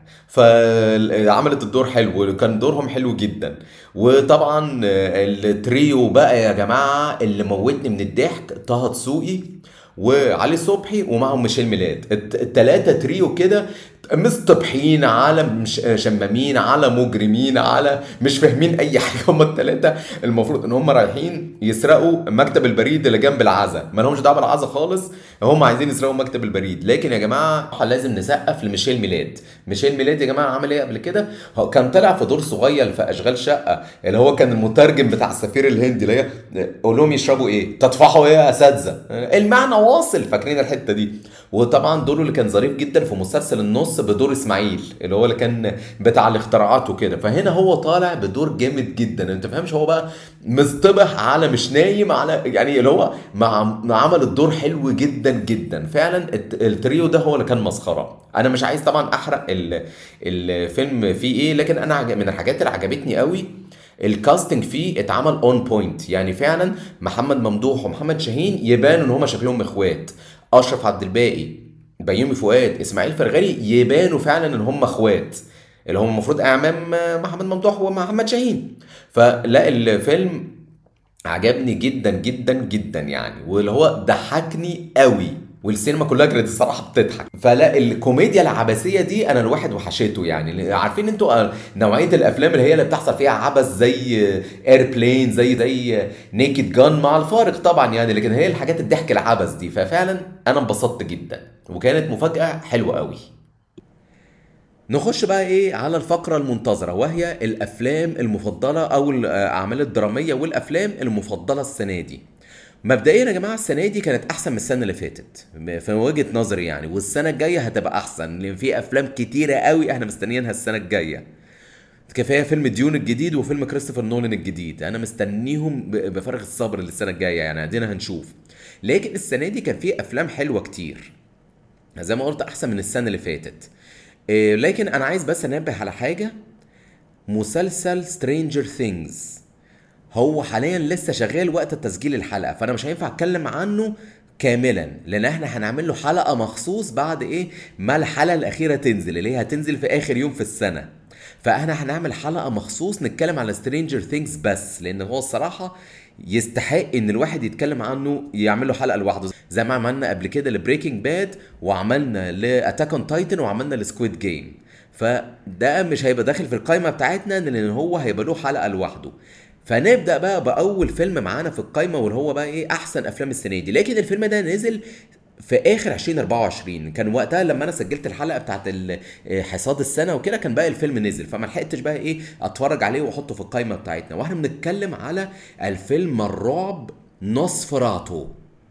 فعملت الدور حلو وكان دورهم حلو جدا وطبعا التريو بقى يا جماعه اللي موتني من الضحك طه دسوقي وعلي صبحي ومعهم ميشيل ميلاد الت- التلاتة تريو كده مستبحين على مش شمامين على مجرمين على مش فاهمين اي حاجه هم التلاتة المفروض ان هم رايحين يسرقوا مكتب البريد اللي جنب العزا ما لهمش دعوه بالعزا خالص هم عايزين يسرقوا مكتب البريد لكن يا جماعه لازم نسقف لميشيل ميلاد ميشيل ميلاد يا جماعه عمل ايه قبل كده هو كان طلع في دور صغير في اشغال شقه اللي هو كان المترجم بتاع السفير الهندي اللي هي قول لهم يشربوا ايه تطفحوا ايه يا اساتذه المعنى واصل فاكرين الحته دي وطبعا دوره اللي كان ظريف جدا في مسلسل النص بدور اسماعيل اللي هو اللي كان بتاع الاختراعات وكده فهنا هو طالع بدور جامد جدا انت فاهمش هو بقى مصطبح على مش نايم على يعني اللي هو مع مع عمل الدور حلو جدا جدا فعلا الت- التريو ده هو اللي كان مسخره انا مش عايز طبعا احرق ال- الفيلم فيه ايه لكن انا عج- من الحاجات اللي عجبتني قوي الكاستنج فيه اتعمل اون بوينت يعني فعلا محمد ممدوح ومحمد شاهين يبانوا ان هما شكلهم اخوات اشرف عبد الباقي بيومي فؤاد اسماعيل فرغلي يبانوا فعلا ان هم اخوات اللي هم المفروض اعمام محمد ممدوح ومحمد شاهين فلا الفيلم عجبني جدا جدا جدا يعني واللي هو ضحكني قوي والسينما كلها كانت الصراحه بتضحك فلا الكوميديا العبثيه دي انا الواحد وحشته يعني عارفين انتوا نوعيه الافلام اللي هي اللي بتحصل فيها عبث زي ايربلين زي زي نيكد جان مع الفارق طبعا يعني لكن هي الحاجات الضحك العبث دي ففعلا انا انبسطت جدا وكانت مفاجاه حلوه قوي نخش بقى ايه على الفقرة المنتظرة وهي الافلام المفضلة او الاعمال الدرامية والافلام المفضلة السنة دي مبدئيا يا جماعة السنة دي كانت احسن من السنة اللي فاتت في وجهة نظري يعني والسنة الجاية هتبقى احسن لان في افلام كتيرة قوي احنا مستنيينها السنة الجاية كفايه فيلم ديون الجديد وفيلم كريستوفر نولان الجديد انا مستنيهم ب- بفارغ الصبر للسنه الجايه يعني ادينا هنشوف لكن السنه دي كان في افلام حلوه كتير زي ما قلت احسن من السنه اللي فاتت إيه، لكن انا عايز بس انبه على حاجه مسلسل سترينجر ثينجز هو حاليا لسه شغال وقت تسجيل الحلقه فانا مش هينفع اتكلم عنه كاملا لان احنا هنعمل له حلقه مخصوص بعد ايه ما الحلقه الاخيره تنزل اللي هي هتنزل في اخر يوم في السنه فاحنا هنعمل حلقه مخصوص نتكلم على سترينجر ثينجز بس لان هو الصراحه يستحق ان الواحد يتكلم عنه يعمل له حلقه لوحده زي ما عملنا قبل كده لبريكنج باد وعملنا لاتاك اون تايتن وعملنا لسكويد جيم فده مش هيبقى داخل في القائمه بتاعتنا لان هو هيبقى له حلقه لوحده فنبدا بقى باول فيلم معانا في القائمه واللي هو بقى ايه احسن افلام السنه دي لكن الفيلم ده نزل في اخر 2024 كان وقتها لما انا سجلت الحلقه بتاعت ال- آه، حصاد السنه وكده كان بقى الفيلم نزل فما لحقتش بقى ايه اتفرج عليه واحطه في القائمه بتاعتنا واحنا بنتكلم على الفيلم الرعب نوسفراتو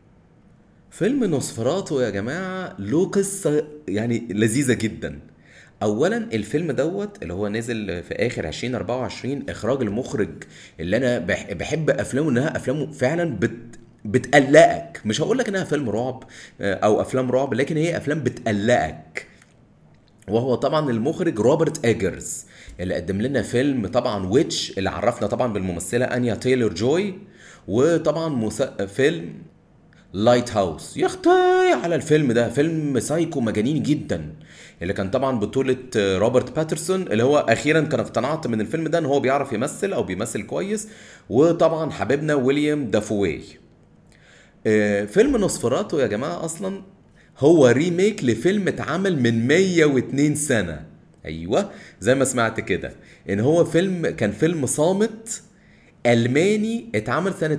فيلم نوسفراتو يا جماعه له قصه يعني لذيذه جدا اولا الفيلم دوت اللي هو نزل في اخر 2024 اخراج المخرج اللي انا بح- بحب افلامه انها افلامه فعلا بت بتقلقك مش هقول لك انها فيلم رعب آه، او افلام رعب لكن هي افلام بتقلقك وهو طبعا المخرج روبرت ايجرز اللي قدم لنا فيلم طبعا ويتش اللي عرفنا طبعا بالممثله انيا تايلور جوي وطبعا مس... فيلم لايت هاوس يا اختي على الفيلم ده فيلم سايكو مجانيني جدا اللي كان طبعا بطولة روبرت باترسون اللي هو اخيرا كان اقتنعت من الفيلم ده ان هو بيعرف يمثل او بيمثل كويس وطبعا حبيبنا ويليام دافوي آه، فيلم نوسفراتو يا جماعة أصلا هو ريميك لفيلم اتعمل من 102 سنة أيوة زي ما سمعت كده إن هو فيلم كان فيلم صامت ألماني اتعمل سنة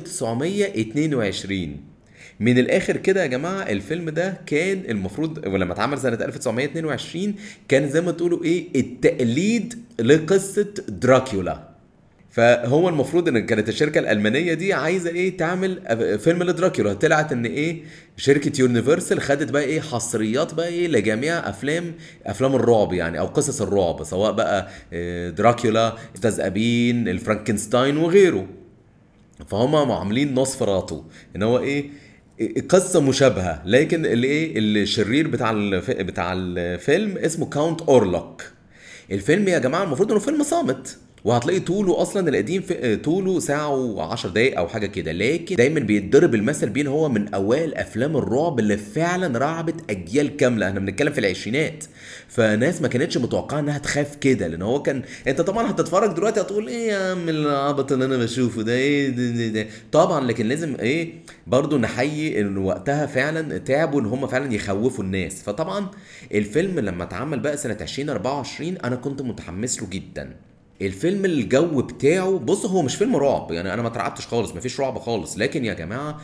1922 من الآخر كده يا جماعة الفيلم ده كان المفروض ولما اتعمل سنة 1922 كان زي ما تقولوا إيه التقليد لقصة دراكولا فهو المفروض ان كانت الشركه الالمانيه دي عايزه ايه تعمل فيلم لدراكولا طلعت ان ايه شركه يونيفرسال خدت بقى ايه حصريات بقى ايه لجميع افلام افلام الرعب يعني او قصص الرعب سواء بقى آه، دراكولا التزقابين الفرانكنستاين وغيره فهم عاملين نوسفراتو ان هو ايه قصه مشابهه لكن اللي ايه الشرير بتاع الف... بتاع الفيلم اسمه كاونت اورلوك الفيلم يا جماعه المفروض انه فيلم صامت وهتلاقي طوله اصلا القديم في طوله ساعه و10 دقايق او حاجه كده لكن دايما بيتضرب المثل بيه إن هو من اوائل افلام الرعب اللي فعلا رعبت اجيال كامله احنا بنتكلم في العشرينات فناس ما كانتش متوقعه انها تخاف كده لان هو كان انت طبعا هتتفرج دلوقتي هتقول ايه يا عم العبط اللي انا بشوفه ده ايه ده, ده, ده. طبعا لكن لازم ايه برضو نحيي ان وقتها فعلا تعبوا ان هم فعلا يخوفوا الناس فطبعا الفيلم لما اتعمل بقى سنه 2024 انا كنت متحمس له جدا الفيلم الجو بتاعه بص هو مش فيلم رعب يعني انا ما اترعبتش خالص مفيش رعب خالص لكن يا جماعه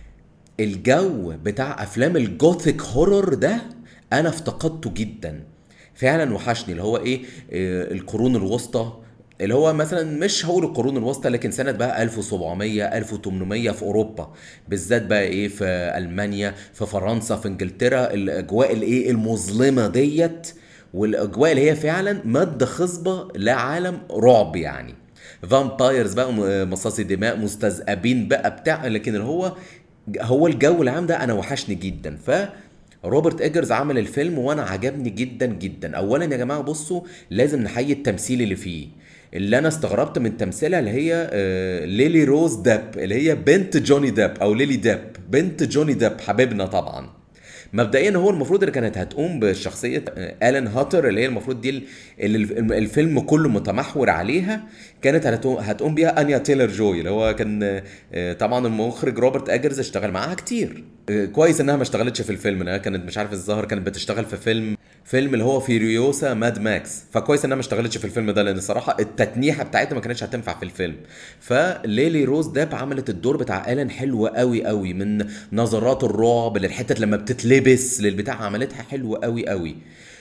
الجو بتاع افلام الجوثيك هورر ده انا افتقدته جدا فعلا وحشني اللي هو ايه آه، القرون الوسطى اللي هو مثلا مش هقول القرون الوسطى لكن سنة بقى 1700 1800 في اوروبا بالذات بقى ايه في المانيا في فرنسا في انجلترا الاجواء الايه المظلمة ديت والاجواء اللي هي فعلا مادة خصبة لعالم رعب يعني فامبايرز بقى م- مصاصي دماء مستذئبين بقى بتاع لكن اللي هو هو الجو العام ده انا وحشني جدا ف روبرت ايجرز عمل الفيلم وانا عجبني جدا جدا اولا يا جماعه بصوا لازم نحيي التمثيل اللي فيه اللي انا استغربت من تمثيلها اللي هي آه، ليلي روز ديب اللي هي بنت جوني ديب او ليلي ديب بنت جوني ديب حبيبنا طبعا مبدئيا هو المفروض اللي كانت هتقوم بشخصيه آه، الين هاتر اللي هي المفروض دي ال- اللي الف- الفيلم كله متمحور عليها كانت هتقوم, هتقوم بيها انيا تيلر جوي اللي هو كان آه، طبعا المخرج روبرت اجرز اشتغل معاها كتير آه، كويس انها ما اشتغلتش في الفيلم لانها كانت مش عارف الظاهر كانت بتشتغل في فيلم فيلم اللي هو فيريوسا ماد ماكس فكويس انها ما اشتغلتش في الفيلم ده لان الصراحه التتنيحه بتاعتها ما كانتش هتنفع في الفيلم فليلي روز داب عملت الدور بتاع الين حلو قوي قوي من نظرات الرعب للحتت لما بتتلبس للبتاع عملتها حلوه قوي قوي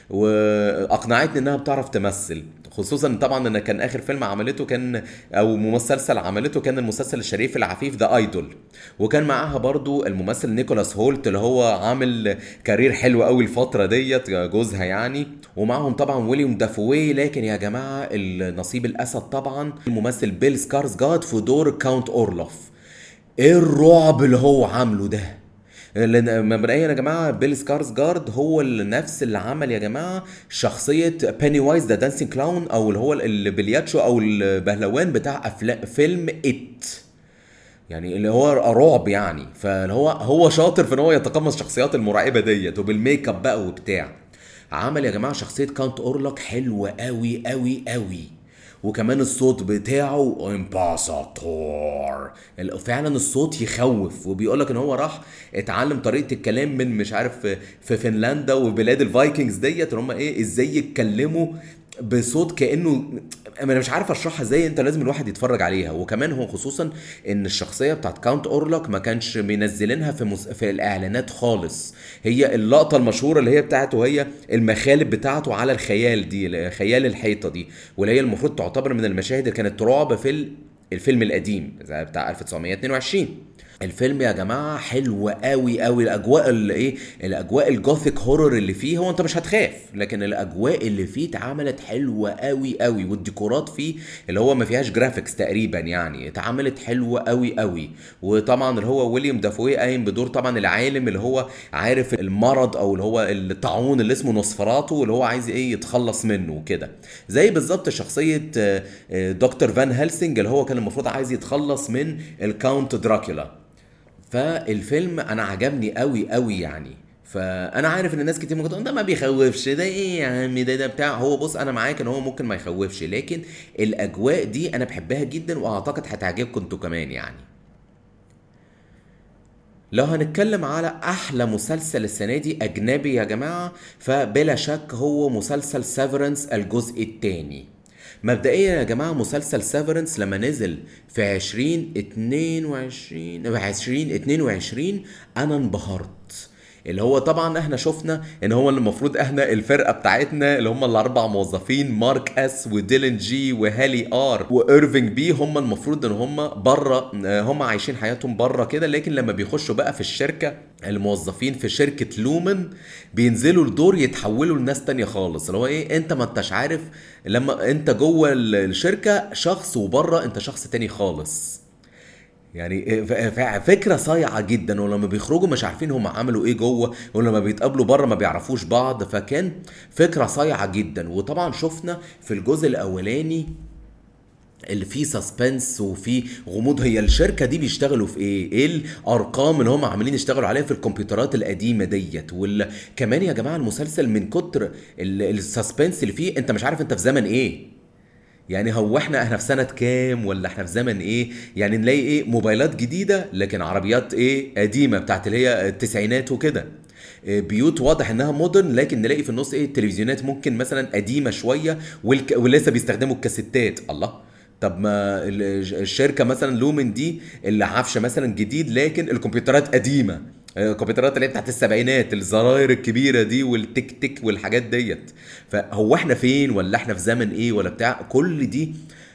واقنعتني انها بتعرف تمثل خصوصا طبعا ان كان اخر فيلم عملته كان او مسلسل عملته كان المسلسل الشريف العفيف ذا ايدول وكان معاها برضو الممثل نيكولاس هولت اللي هو عامل كارير حلو قوي الفتره ديت جوزها يعني ومعاهم طبعا ويليام دافوي لكن يا جماعه النصيب الاسد طبعا الممثل بيل سكارسجارد في دور كاونت اورلوف ايه الرعب اللي هو عامله ده لان مبدئيا يا جماعه بيل سكارسجارد هو اللي نفس اللي عمل يا جماعه شخصيه بيني وايز ذا دانسينج كلاون او اللي هو البلياتشو او البهلوان بتاع افلام فيلم ات يعني اللي هو رعب يعني فاللي هو هو شاطر في ان هو يتقمص الشخصيات المرعبه ديت وبالميك اب بقى وبتاع عمل يا جماعه شخصيه كاونت اورلوك حلوه قوي قوي قوي وكمان الصوت بتاعه امباساتور فعلا الصوت يخوف وبيقول لك ان هو راح اتعلم طريقه الكلام من مش عارف في فنلندا وبلاد الفايكنجز ديت ان هم ايه ازاي يتكلموا بصوت كانه انا مش عارف اشرحها ازاي انت لازم الواحد يتفرج عليها وكمان هو خصوصا ان الشخصيه بتاعت كاونت اورلوك ما كانش منزلينها في مس... في الاعلانات خالص هي اللقطه المشهوره اللي هي بتاعته هي المخالب بتاعته على الخيال دي خيال الحيطه دي واللي هي المفروض تعتبر من المشاهد اللي كانت رعب في ال- الفيلم القديم زي بتاع 1922 الفيلم يا جماعه حلو قوي قوي الاجواء اللي ايه الاجواء الجوثيك هورر اللي فيه هو انت مش هتخاف لكن الاجواء اللي فيه اتعملت حلوه قوي قوي والديكورات فيه اللي هو ما فيهاش جرافيكس تقريبا يعني اتعملت حلوه قوي قوي وطبعا اللي هو ويليام دافوي قايم بدور طبعا العالم اللي هو عارف المرض او اللي هو الطاعون اللي اسمه نوسفراتو اللي هو عايز ايه يتخلص منه وكده زي بالظبط شخصيه آه، آه، دكتور فان هيلسنج اللي هو كان المفروض عايز يتخلص من الكاونت دراكولا فالفيلم انا عجبني قوي قوي يعني فانا عارف ان الناس كتير ممكن تقول ده ما بيخوفش ده ايه يا عم ده ده بتاع هو بص انا معاك ان هو ممكن ما يخوفش لكن الاجواء دي انا بحبها جدا واعتقد هتعجبكم انتوا كمان يعني لو هنتكلم على احلى مسلسل السنه دي اجنبي يا جماعه فبلا شك هو مسلسل سيفرنس الجزء الثاني مبدئيا يا جماعه مسلسل سيفرنس لما نزل في 2022 2022 انا انبهرت اللي هو طبعا احنا شفنا ان هو المفروض احنا الفرقه بتاعتنا اللي هم الاربع موظفين مارك اس وديلن جي وهالي ار وايرفينج بي هم المفروض ان هم بره هم عايشين حياتهم بره كده لكن لما بيخشوا بقى في الشركه الموظفين في شركه لومن بينزلوا الدور يتحولوا لناس تانية خالص اللي هو ايه انت ما انتش عارف لما انت جوه الشركه شخص وبره انت شخص تاني خالص يعني فكره صايعه جدا ولما بيخرجوا مش عارفين هم عملوا ايه جوه ولما بيتقابلوا بره ما بيعرفوش بعض فكان فكره صايعه جدا وطبعا شفنا في الجزء الاولاني اللي فيه سسبنس وفيه غموض هي الشركه دي بيشتغلوا في ايه؟ ايه الارقام اللي هم عاملين يشتغلوا عليها في الكمبيوترات القديمه ديت وكمان يا جماعه المسلسل من كتر السسبنس اللي فيه انت مش عارف انت في زمن ايه يعني هو احنا احنا في سنه كام ولا احنا في زمن ايه يعني نلاقي ايه موبايلات جديده لكن عربيات ايه قديمه بتاعت اللي هي التسعينات وكده بيوت واضح انها مودرن لكن نلاقي في النص ايه التلفزيونات ممكن مثلا قديمه شويه والك... ولسه بيستخدموا الكاسيتات الله طب ما الشركه مثلا لومن دي اللي عفشه مثلا جديد لكن الكمبيوترات قديمه الكمبيوترات اللي هي بتاعت السبعينات الزراير الكبيره دي والتك تك والحاجات ديت فهو احنا فين ولا احنا في زمن ايه ولا بتاع كل دي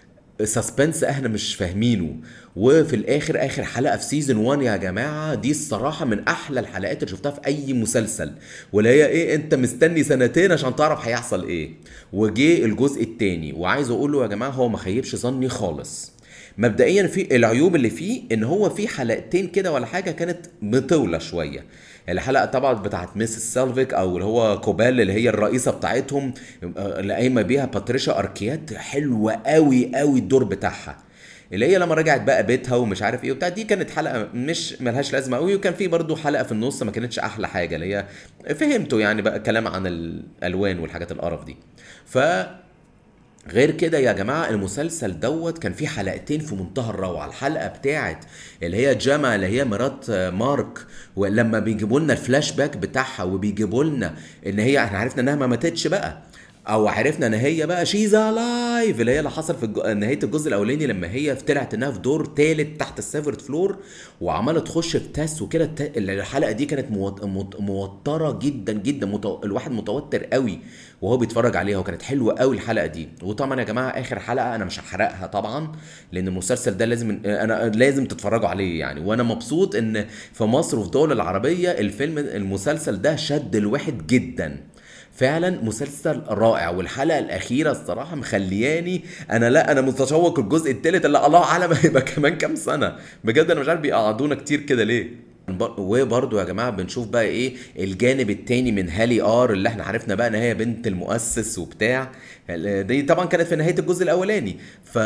سسبنس احنا مش فاهمينه وفي الاخر اخر حلقه في سيزون 1 يا جماعه دي الصراحه من احلى الحلقات اللي شفتها في اي مسلسل ولا هي ايه انت مستني سنتين عشان تعرف هيحصل ايه وجه الجزء الثاني وعايز اقول له يا جماعه هو ما خيبش ظني خالص مبدئيا في العيوب اللي فيه ان هو في حلقتين كده ولا حاجه كانت مطوله شويه الحلقه طبعا بتاعت ميس سيلفيك او اللي هو كوبال اللي هي الرئيسه بتاعتهم اللي قايمه بيها باتريشا اركيات حلوه قوي قوي الدور بتاعها اللي هي لما رجعت بقى بيتها ومش عارف ايه وبتاع دي كانت حلقه مش ملهاش لازمه قوي وكان في برضو حلقه في النص ما كانتش احلى حاجه اللي هي فهمتوا يعني بقى كلام عن الالوان والحاجات القرف دي ف غير كده يا جماعة المسلسل دوت كان فيه حلقتين في منتهى الروعة الحلقة بتاعت اللي هي جاما اللي هي مرات مارك ولما بيجيبوا لنا الفلاش باك بتاعها وبيجيبوا لنا ان هي احنا عرفنا انها ما ماتتش بقى او عرفنا ان هي بقى شيز الايف اللي هي اللي حصل في الجو... نهايه الجزء الاولاني لما هي طلعت انها في دور ثالث تحت السيفرت فلور وعماله تخش في تاس وكده الت... الحلقه دي كانت موت... موت... موتره جدا جدا مت... الواحد متوتر قوي وهو بيتفرج عليها وكانت حلوه قوي الحلقه دي وطبعا يا جماعه اخر حلقه انا مش هحرقها طبعا لان المسلسل ده لازم انا لازم تتفرجوا عليه يعني وانا مبسوط ان في مصر وفي الدول العربيه الفيلم المسلسل ده شد الواحد جدا فعلا مسلسل رائع والحلقه الاخيره الصراحه مخلياني انا لا انا متشوق الجزء الثالث اللي الله اعلم هيبقى كمان كام سنه بجد انا مش عارف بيقعدونا كتير كده ليه وبرضه يا جماعه بنشوف بقى ايه الجانب التاني من هالي ار اللي احنا عرفنا بقى ان هي بنت المؤسس وبتاع دي طبعا كانت في نهايه الجزء الاولاني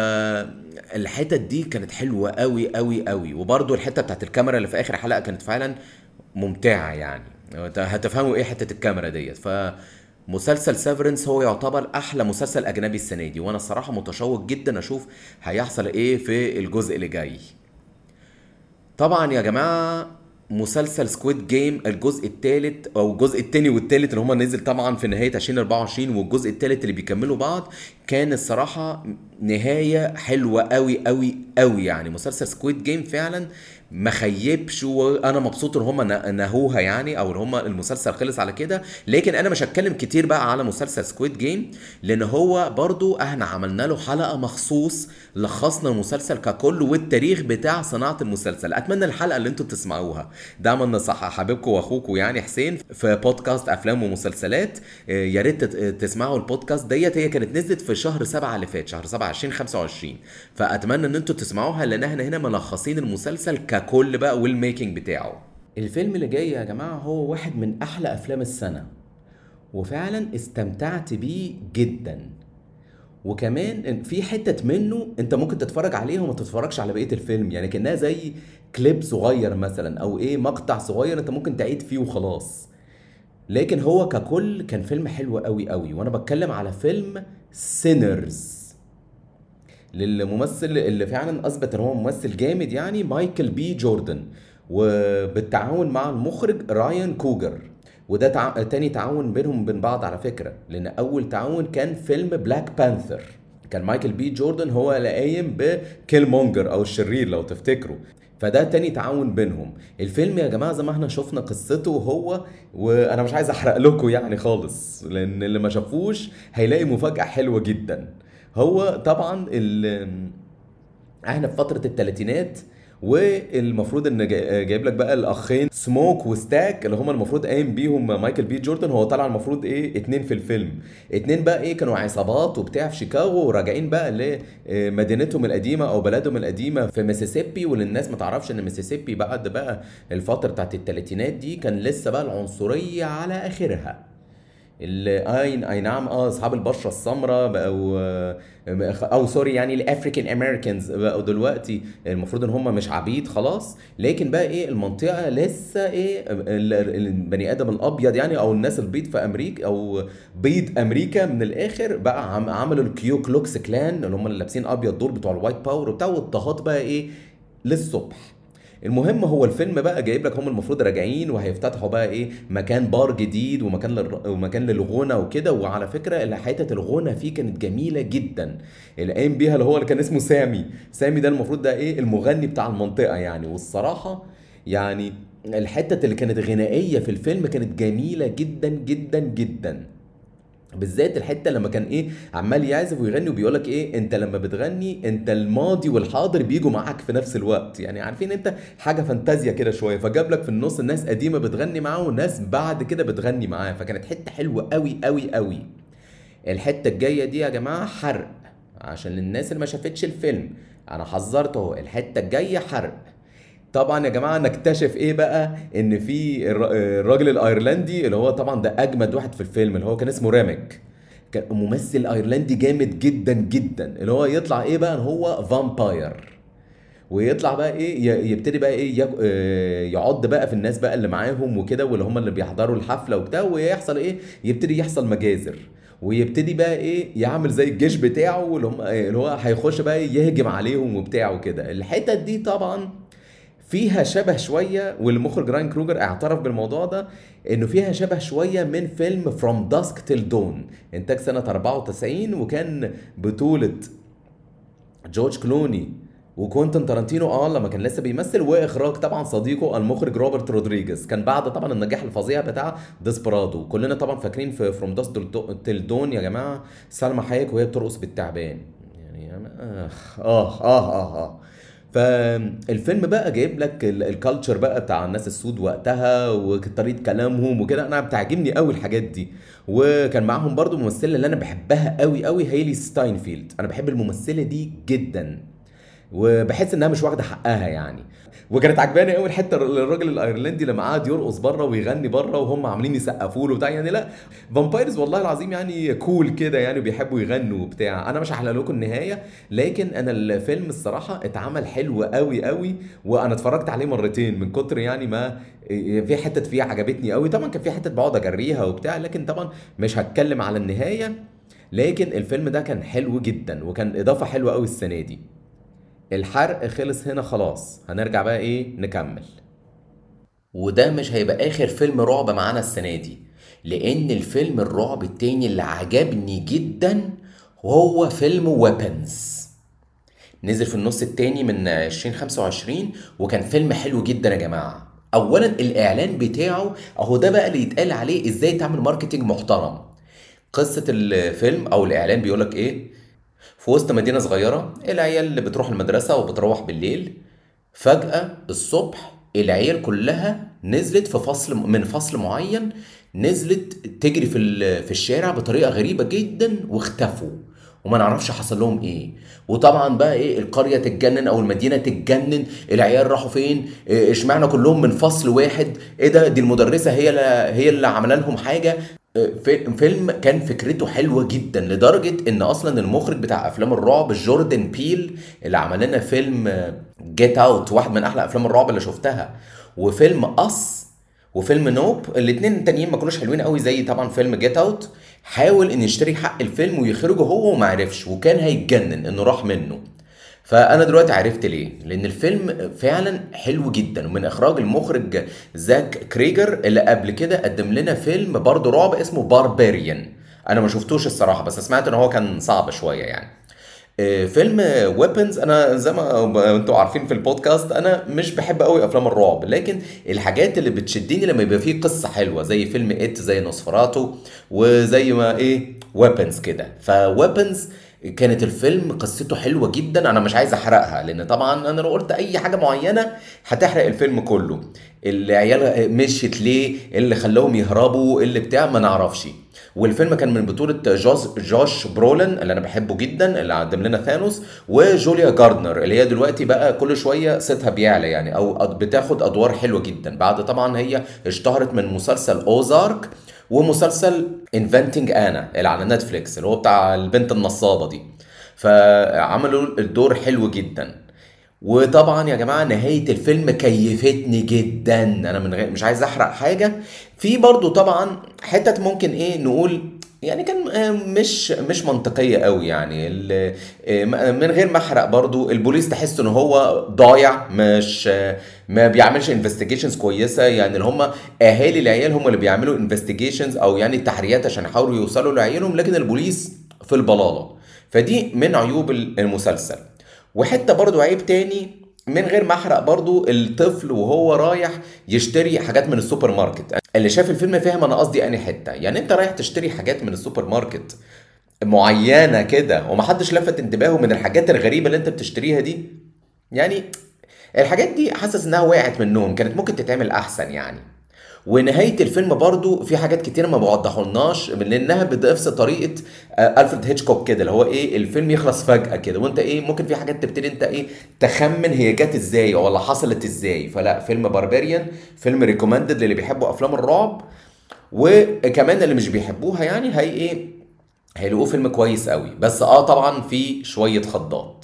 فالحتت دي كانت حلوه قوي قوي قوي وبرضه الحته بتاعت الكاميرا اللي في اخر حلقه كانت فعلا ممتعه يعني هتفهموا ايه حته الكاميرا ديت ف مسلسل سيفرنس هو يعتبر احلى مسلسل اجنبي السنه دي وانا الصراحه متشوق جدا اشوف هيحصل ايه في الجزء اللي جاي طبعا يا جماعه مسلسل سكويد جيم الجزء الثالث او الجزء الثاني والثالث اللي هما نزل طبعا في نهايه 2024 والجزء الثالث اللي بيكملوا بعض كان الصراحه نهايه حلوه قوي قوي قوي يعني مسلسل سكويد جيم فعلا ما خيبش وانا مبسوط ان هم نهوها يعني او ان هم المسلسل خلص على كده لكن انا مش هتكلم كتير بقى على مسلسل سكويد جيم لان هو برضو احنا عملنا له حلقه مخصوص لخصنا المسلسل ككل والتاريخ بتاع صناعه المسلسل اتمنى الحلقه اللي انتوا تسمعوها دايما نصح حبيبكم واخوكم يعني حسين في بودكاست افلام ومسلسلات يا ريت تسمعوا البودكاست ديت هي كانت نزلت في شهر 7 اللي فات شهر 7 2025 فاتمنى ان انتوا تسمعوها لان احنا هنا ملخصين المسلسل ككل بقى والميكنج بتاعه الفيلم اللي جاي يا جماعه هو واحد من احلى افلام السنه وفعلا استمتعت بيه جدا وكمان في حتة منه انت ممكن تتفرج عليها وما تتفرجش على بقية الفيلم يعني كأنها زي كليب صغير مثلا او ايه مقطع صغير انت ممكن تعيد فيه وخلاص لكن هو ككل كان فيلم حلو قوي قوي وانا بتكلم على فيلم سينرز للممثل اللي فعلا اثبت ان هو ممثل جامد يعني مايكل بي جوردن وبالتعاون مع المخرج رايان كوجر وده تع... تاني تعاون بينهم وبين بعض على فكره لان اول تعاون كان فيلم بلاك بانثر كان مايكل بي جوردن هو اللي قايم بكيل مونجر او الشرير لو تفتكروا فده تاني تعاون بينهم الفيلم يا جماعه زي ما احنا شفنا قصته هو وانا مش عايز احرق لكم يعني خالص لان اللي ما شافوش هيلاقي مفاجاه حلوه جدا هو طبعا احنا في فتره الثلاثينات والمفروض ان جايب لك بقى الاخين سموك وستاك اللي هم المفروض قايم بيهم مايكل بي جوردن هو طلع المفروض ايه اتنين في الفيلم اتنين بقى ايه كانوا عصابات وبتاع في شيكاغو وراجعين بقى لمدينتهم القديمه او بلدهم القديمه في ميسيسيبي وللناس ما تعرفش ان ميسيسيبي بعد بقى الفتره بتاعت الثلاثينات دي كان لسه بقى العنصريه على اخرها اللي اي اي نعم اه اصحاب البشره السمراء بقوا او سوري يعني الافريكان امريكانز بقوا دلوقتي المفروض ان هم مش عبيد خلاص لكن بقى ايه المنطقه لسه ايه البني ادم الابيض يعني او الناس البيض في امريكا او بيض امريكا من الاخر بقى عملوا الكيو كلوكس كلان اللي هم اللي لابسين ابيض دول بتوع الوايت باور وبتاع واضطهاد بقى ايه للصبح المهم هو الفيلم بقى جايب لك هم المفروض راجعين وهيفتتحوا بقى ايه مكان بار جديد ومكان للر... ومكان للغنى وكده وعلى فكره حته الغنى فيه كانت جميله جدا اللي قايم بيها اللي هو اللي كان اسمه سامي سامي ده المفروض ده ايه المغني بتاع المنطقه يعني والصراحه يعني الحته اللي كانت غنائيه في الفيلم كانت جميله جدا جدا جدا بالذات الحته لما كان ايه عمال يعزف ويغني وبيقول لك ايه انت لما بتغني انت الماضي والحاضر بيجوا معاك في نفس الوقت يعني عارفين انت حاجه فانتازيا كده شويه فجاب لك في النص الناس قديمه بتغني معاه وناس بعد كده بتغني معاه فكانت حته حلوه قوي قوي قوي الحته الجايه دي يا جماعه حرق عشان الناس اللي ما شافتش الفيلم انا حذرت اهو الحته الجايه حرق طبعا يا جماعه نكتشف ايه بقى ان في الراجل الايرلندي اللي هو طبعا ده اجمد واحد في الفيلم اللي هو كان اسمه رامك كان ممثل ايرلندي جامد جدا جدا اللي هو يطلع ايه بقى ان هو فامباير ويطلع بقى ايه يبتدي بقى ايه يعض بقى في الناس بقى اللي معاهم وكده واللي هم اللي بيحضروا الحفله وبتاع ويحصل ايه يبتدي يحصل مجازر ويبتدي بقى ايه يعمل زي الجيش بتاعه اللي هم اللي هو هيخش بقى يهجم عليهم وبتاع وكده الحتت دي طبعا فيها شبه شوية والمخرج راين كروجر اعترف بالموضوع ده انه فيها شبه شوية من فيلم فروم داسك تيل دون انتاج سنة 94 وكان بطولة جورج كلوني وكوينتن تارانتينو اه لما كان لسه بيمثل واخراج طبعا صديقه المخرج روبرت رودريجيز كان بعد طبعا النجاح الفظيع بتاع ديسبرادو كلنا طبعا فاكرين في فروم داسك تيل دون يا جماعه سلمى حيك وهي بترقص بالتعبان يعني اه اه اه, آه, آه. فالفيلم بقى جايب لك الكالتشر بقى بتاع الناس السود وقتها وطريقه كلامهم وكده انا بتعجبني قوي الحاجات دي وكان معاهم برضو ممثله اللي انا بحبها قوي قوي هيلي ستاينفيلد انا بحب الممثله دي جدا وبحس انها مش واخده حقها يعني وكانت عجباني قوي الحته الراجل الايرلندي لما قعد يرقص بره ويغني بره وهم عاملين يسقفوا له بتاع يعني لا فامبايرز والله العظيم يعني كول كده يعني بيحبوا يغنوا وبتاع انا مش هحلق لكم النهايه لكن انا الفيلم الصراحه اتعمل حلو قوي قوي وانا اتفرجت عليه مرتين من كتر يعني ما في حتت فيه عجبتني قوي طبعا كان في حتت بقعد اجريها وبتاع لكن طبعا مش هتكلم على النهايه لكن الفيلم ده كان حلو جدا وكان اضافه حلوه قوي السنه دي الحرق خلص هنا خلاص هنرجع بقى ايه نكمل وده مش هيبقى اخر فيلم رعب معانا السنه دي لان الفيلم الرعب التاني اللي عجبني جدا وهو فيلم ويبنز نزل في النص التاني من 2025 وكان فيلم حلو جدا يا جماعه اولا الاعلان بتاعه اهو ده بقى اللي يتقال عليه ازاي تعمل ماركتينج محترم قصه الفيلم او الاعلان بيقولك ايه في وسط مدينه صغيره العيال اللي بتروح المدرسه وبتروح بالليل فجاه الصبح العيال كلها نزلت في فصل من فصل معين نزلت تجري في ال- في الشارع بطريقه غريبه جدا واختفوا وما نعرفش حصل لهم ايه وطبعا بقى ايه القريه تتجنن او المدينه تتجنن العيال راحوا فين إيه، اشمعنى كلهم من فصل واحد ايه ده دي المدرسه هي اللي هي اللي عامله لهم حاجه إيه، في- فيلم كان فكرته حلوه جدا لدرجه ان اصلا المخرج بتاع افلام الرعب جوردن بيل اللي عمل لنا فيلم جيت اوت واحد من احلى افلام الرعب اللي شفتها وفيلم اس وفيلم نوب الاثنين التانيين ما كانوش حلوين قوي زي طبعا فيلم جيت اوت حاول ان يشتري حق الفيلم ويخرجه هو وما عرفش وكان هيتجنن انه راح منه فانا دلوقتي عرفت ليه لان الفيلم فعلا حلو جدا ومن اخراج المخرج زاك كريجر اللي قبل كده قدم لنا فيلم برضه رعب اسمه باربيريان انا ما شفتوش الصراحه بس سمعت ان هو كان صعب شويه يعني آه، فيلم ويبنز انا زي ما ب- انتوا عارفين في البودكاست انا مش بحب قوي افلام الرعب لكن الحاجات اللي بتشدني لما يبقى فيه قصه حلوه زي فيلم ات زي نوسفراتو وزي ما ايه ويبنز كده فويبنز كانت الفيلم قصته حلوه جدا انا مش عايز احرقها لان طبعا انا لو قلت اي حاجه معينه هتحرق الفيلم كله العيال مشيت ليه إيه اللي خلاهم يهربوا إيه اللي بتاع ما نعرفش والفيلم كان من بطولة جوز جوش برولن اللي انا بحبه جدا اللي قدم لنا ثانوس وجوليا جاردنر اللي هي دلوقتي بقى كل شوية صيتها بيعلى يعني او أد- بتاخد ادوار حلوة جدا بعد طبعا هي اشتهرت من مسلسل اوزارك ومسلسل انفنتنج انا اللي على نتفليكس اللي هو بتاع البنت النصابة دي فعملوا الدور حلو جدا وطبعا يا جماعه نهايه الفيلم كيفتني جدا انا من غير مش عايز احرق حاجه في برضو طبعا حتت ممكن ايه نقول يعني كان آه، مش مش منطقيه قوي يعني ال- آه، م- من غير ما احرق برضو البوليس تحس ان هو ضايع مش آه، ما بيعملش انفستيجيشنز كويسه يعني اللي هم اهالي العيال هم اللي بيعملوا انفستيجيشنز او يعني تحريات عشان يحاولوا يوصلوا لعيالهم لكن البوليس في البلاله فدي من عيوب المسلسل وحته برضو عيب تاني من غير ما احرق برضو الطفل وهو رايح يشتري حاجات من السوبر ماركت اللي شاف الفيلم فاهم انا قصدي انهي حته يعني انت رايح تشتري حاجات من السوبر ماركت معينه كده ومحدش لفت انتباهه من الحاجات الغريبه اللي انت بتشتريها دي يعني الحاجات دي حاسس انها وقعت منهم كانت ممكن تتعمل احسن يعني ونهايه الفيلم برضو في حاجات كتير ما بوضحولناش لانها بنفس طريقه آه، الفريد هيتشكوك كده اللي هو ايه الفيلم يخلص فجاه كده وانت ايه ممكن في حاجات تبتدي انت ايه تخمن هي جت ازاي ولا حصلت ازاي فلا فيلم باربيريان فيلم ريكومندد للي بيحبوا افلام الرعب وكمان اللي مش بيحبوها يعني هي ايه هيلاقوه فيلم كويس قوي بس اه طبعا في شويه خضات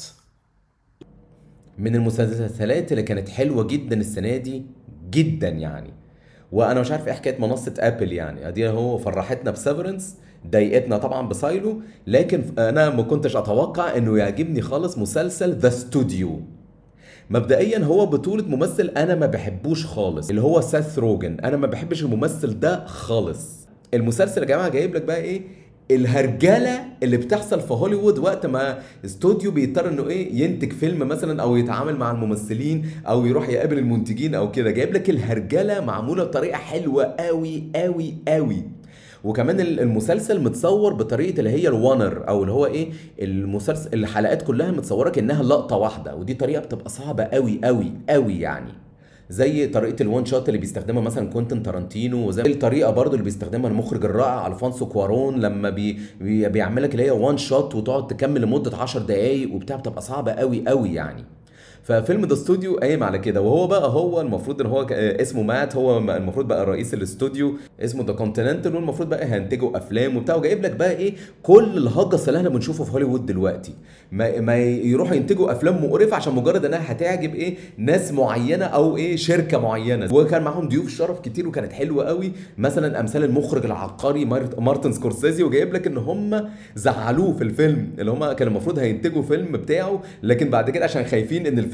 من المسلسلات اللي كانت حلوه جدا السنه دي جدا يعني وانا مش عارف ايه حكايه منصه ابل يعني ادي هو فرحتنا بسيفرنس ضايقتنا طبعا بسايلو لكن انا ما كنتش اتوقع انه يعجبني خالص مسلسل ذا ستوديو مبدئيا هو بطولة ممثل انا ما بحبوش خالص اللي هو ساث روجن انا ما بحبش الممثل ده خالص المسلسل يا جماعة جايب لك بقى ايه الهرجله اللي بتحصل في هوليوود وقت ما استوديو بيضطر انه ايه ينتج فيلم مثلا او يتعامل مع الممثلين او يروح يقابل المنتجين او كده جايب لك الهرجله معموله بطريقه حلوه قوي قوي قوي وكمان ال- المسلسل متصور بطريقه اللي هي الوانر او اللي هو ايه المسلسل الحلقات كلها متصوره كانها لقطه واحده ودي طريقه بتبقى صعبه قوي قوي قوي يعني زي طريقه الوان شوت اللي بيستخدمها مثلا كوينتين تارانتينو وزي الطريقه برضو اللي بيستخدمها المخرج الرائع الفونسو كوارون لما بي بي بيعمل لك اللي هي وان شوت وتقعد تكمل لمده 10 دقائق وبتاع بتبقى صعبه قوي قوي يعني ففيلم ذا استوديو قايم على كده وهو بقى هو المفروض ان هو ك- اسمه مات هو م- المفروض بقى رئيس الاستوديو اسمه ذا كونتيننتال والمفروض بقى هينتجوا افلام وبتاع وجايب لك بقى ايه كل الهجس اللي احنا بنشوفه في هوليوود دلوقتي ما, ما يروحوا ينتجوا افلام مقرفه عشان مجرد انها هتعجب ايه ناس معينه او ايه شركه معينه وكان معاهم ضيوف شرف كتير وكانت حلوه قوي مثلا امثال المخرج العبقري مارت- مارتن سكورسيزي وجايب لك ان هم زعلوه في الفيلم اللي هم كان المفروض هينتجوا فيلم بتاعه لكن بعد كده عشان خايفين ان الفيلم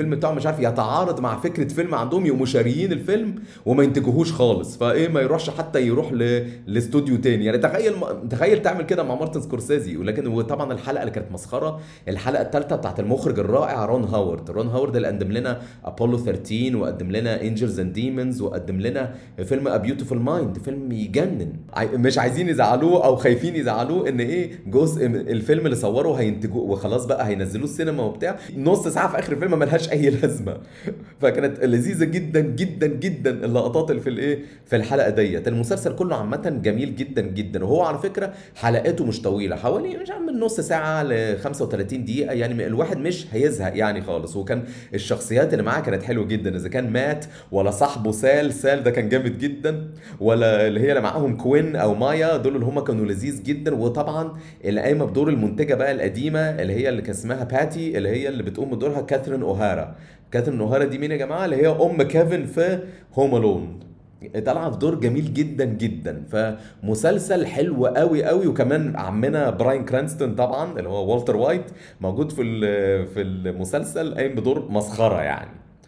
الفيلم بتاعه مش عارف يتعارض مع فكره فيلم عندهم يقوموا شاريين الفيلم وما ينتجوهوش خالص فايه ما يروحش حتى يروح ل... لاستوديو تاني يعني تخيل تخيل تعمل كده مع مارتن سكورسيزي ولكن وطبعا الحلقه اللي كانت مسخره الحلقه الثالثه بتاعت المخرج الرائع رون هاورد رون هاورد اللي قدم لنا ابولو 13 وقدم لنا انجلز اند ديمونز وقدم لنا فيلم ا بيوتيفول مايند فيلم يجنن مش عايزين يزعلوه او خايفين يزعلوه ان ايه جزء من الفيلم اللي صوره هينتجوه وخلاص بقى هينزلوه السينما وبتاع نص ساعه في اخر الفيلم ملهاش اي لازمه فكانت لذيذه جدا جدا جدا اللقطات اللي في الايه في الحلقه ديت المسلسل كله عامه جميل جدا جدا وهو على فكره حلقاته مش طويله حوالي مش عارف من نص ساعه ل 35 دقيقه يعني الواحد مش هيزهق يعني خالص وكان الشخصيات اللي معاه كانت حلوه جدا اذا كان مات ولا صاحبه سال سال ده كان جامد جدا ولا اللي هي اللي معاهم كوين او مايا دول اللي هم كانوا لذيذ جدا وطبعا اللي قايمه بدور المنتجه بقى القديمه اللي هي اللي كان اسمها باتي اللي هي اللي بتقوم بدورها كاثرين اوهارا كاثرين اوهارا دي مين يا جماعه اللي هي ام كيفن في هوم الون طالعه في دور جميل جدا جدا فمسلسل حلو قوي قوي وكمان عمنا براين كرانستون طبعا اللي هو والتر وايت موجود في في المسلسل قايم بدور مسخره يعني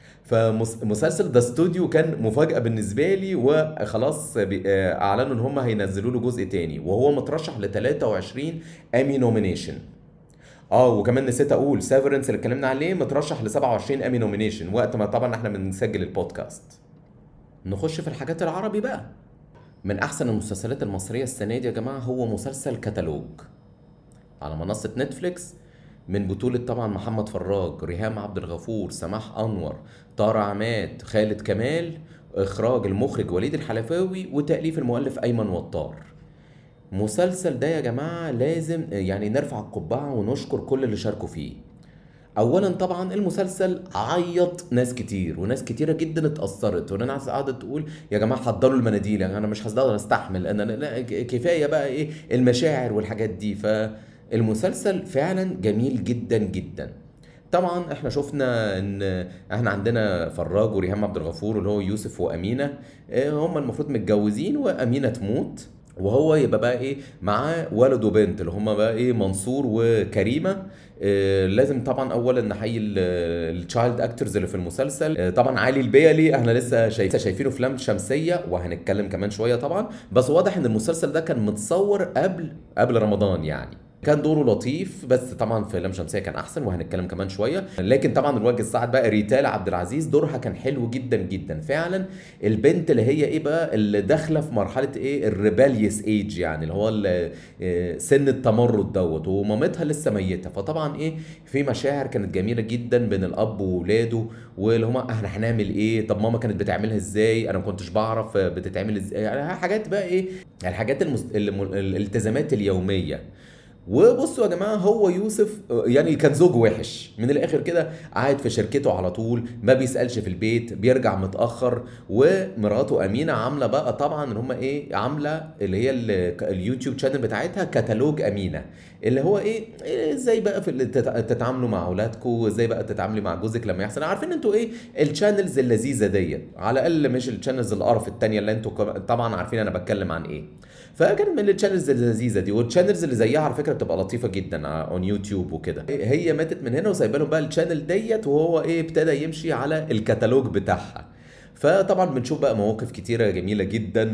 فمسلسل ذا ستوديو كان مفاجاه بالنسبه لي وخلاص اعلنوا ان هم هينزلوا له جزء تاني وهو مترشح ل 23 امي نومينيشن اه وكمان نسيت اقول سيفرنس اللي اتكلمنا عليه مترشح ل 27 امي نومينيشن وقت ما طبعا احنا بنسجل البودكاست نخش في الحاجات العربي بقى من احسن المسلسلات المصريه السنه دي يا جماعه هو مسلسل كتالوج على منصه نتفليكس من بطولة طبعا محمد فراج ريهام عبد الغفور سماح أنور طارق عماد خالد كمال إخراج المخرج وليد الحلفاوي وتأليف المؤلف أيمن وطار مسلسل ده يا جماعة لازم يعني نرفع القبعة ونشكر كل اللي شاركوا فيه اولا طبعا المسلسل عيط ناس كتير وناس كتيره جدا اتاثرت وناس قعدت تقول يا جماعه حضروا المناديل يعني انا مش هقدر استحمل انا لا كفايه بقى ايه المشاعر والحاجات دي فالمسلسل فعلا جميل جدا جدا طبعا احنا شفنا ان احنا عندنا فراج وريهام عبد الغفور اللي هو يوسف وامينه هم المفروض متجوزين وامينه تموت وهو يبقى بقى ايه معاه ولد وبنت اللي هم بقى ايه منصور وكريمه آه لازم طبعا اولا نحيي التشايلد اكترز اللي في المسلسل آه طبعا علي البيلي احنا لسه شايف شايفينه في لام شمسيه وهنتكلم كمان شويه طبعا بس واضح ان المسلسل ده كان متصور قبل قبل رمضان يعني كان دوره لطيف بس طبعا في لام شمسيه كان احسن وهنتكلم كمان شويه لكن طبعا الوجه السعد بقى ريتال عبد العزيز دورها كان حلو جدا جدا فعلا البنت اللي هي ايه بقى اللي داخله في مرحله ايه الريباليوس ايج يعني اللي هو سن التمرد دوت ومامتها لسه ميته فطبعا ايه في مشاعر كانت جميله جدا بين الاب وولاده واللي هما احنا هنعمل ايه طب ماما كانت بتعملها ازاي انا ما كنتش بعرف بتتعمل ازاي يعني حاجات بقى ايه الحاجات المست... الالتزامات اليوميه وبصوا يا جماعه هو يوسف يعني كان زوج وحش من الاخر كده قاعد في شركته على طول ما بيسالش في البيت بيرجع متاخر ومراته امينه عامله بقى طبعا ان هم ايه عامله اللي هي اليوتيوب شانل بتاعتها كتالوج امينه اللي هو ايه ازاي بقى في تتعاملوا مع اولادكم وازاي بقى تتعاملي مع جوزك لما يحصل عارفين انتوا ايه الشانلز اللذيذه ديت على الاقل مش الشانلز القرف التانيه اللي انتوا طبعا عارفين انا بتكلم عن ايه فكانت من الشانلز اللذيذه دي والشانلز اللي زيها على فكره بتبقى لطيفه جدا اون يوتيوب وكده هي ماتت من هنا وسايبه لهم بقى الشانل ديت وهو ايه ابتدى يمشي على الكتالوج بتاعها فطبعا بنشوف بقى مواقف كتيرة جميلة جدا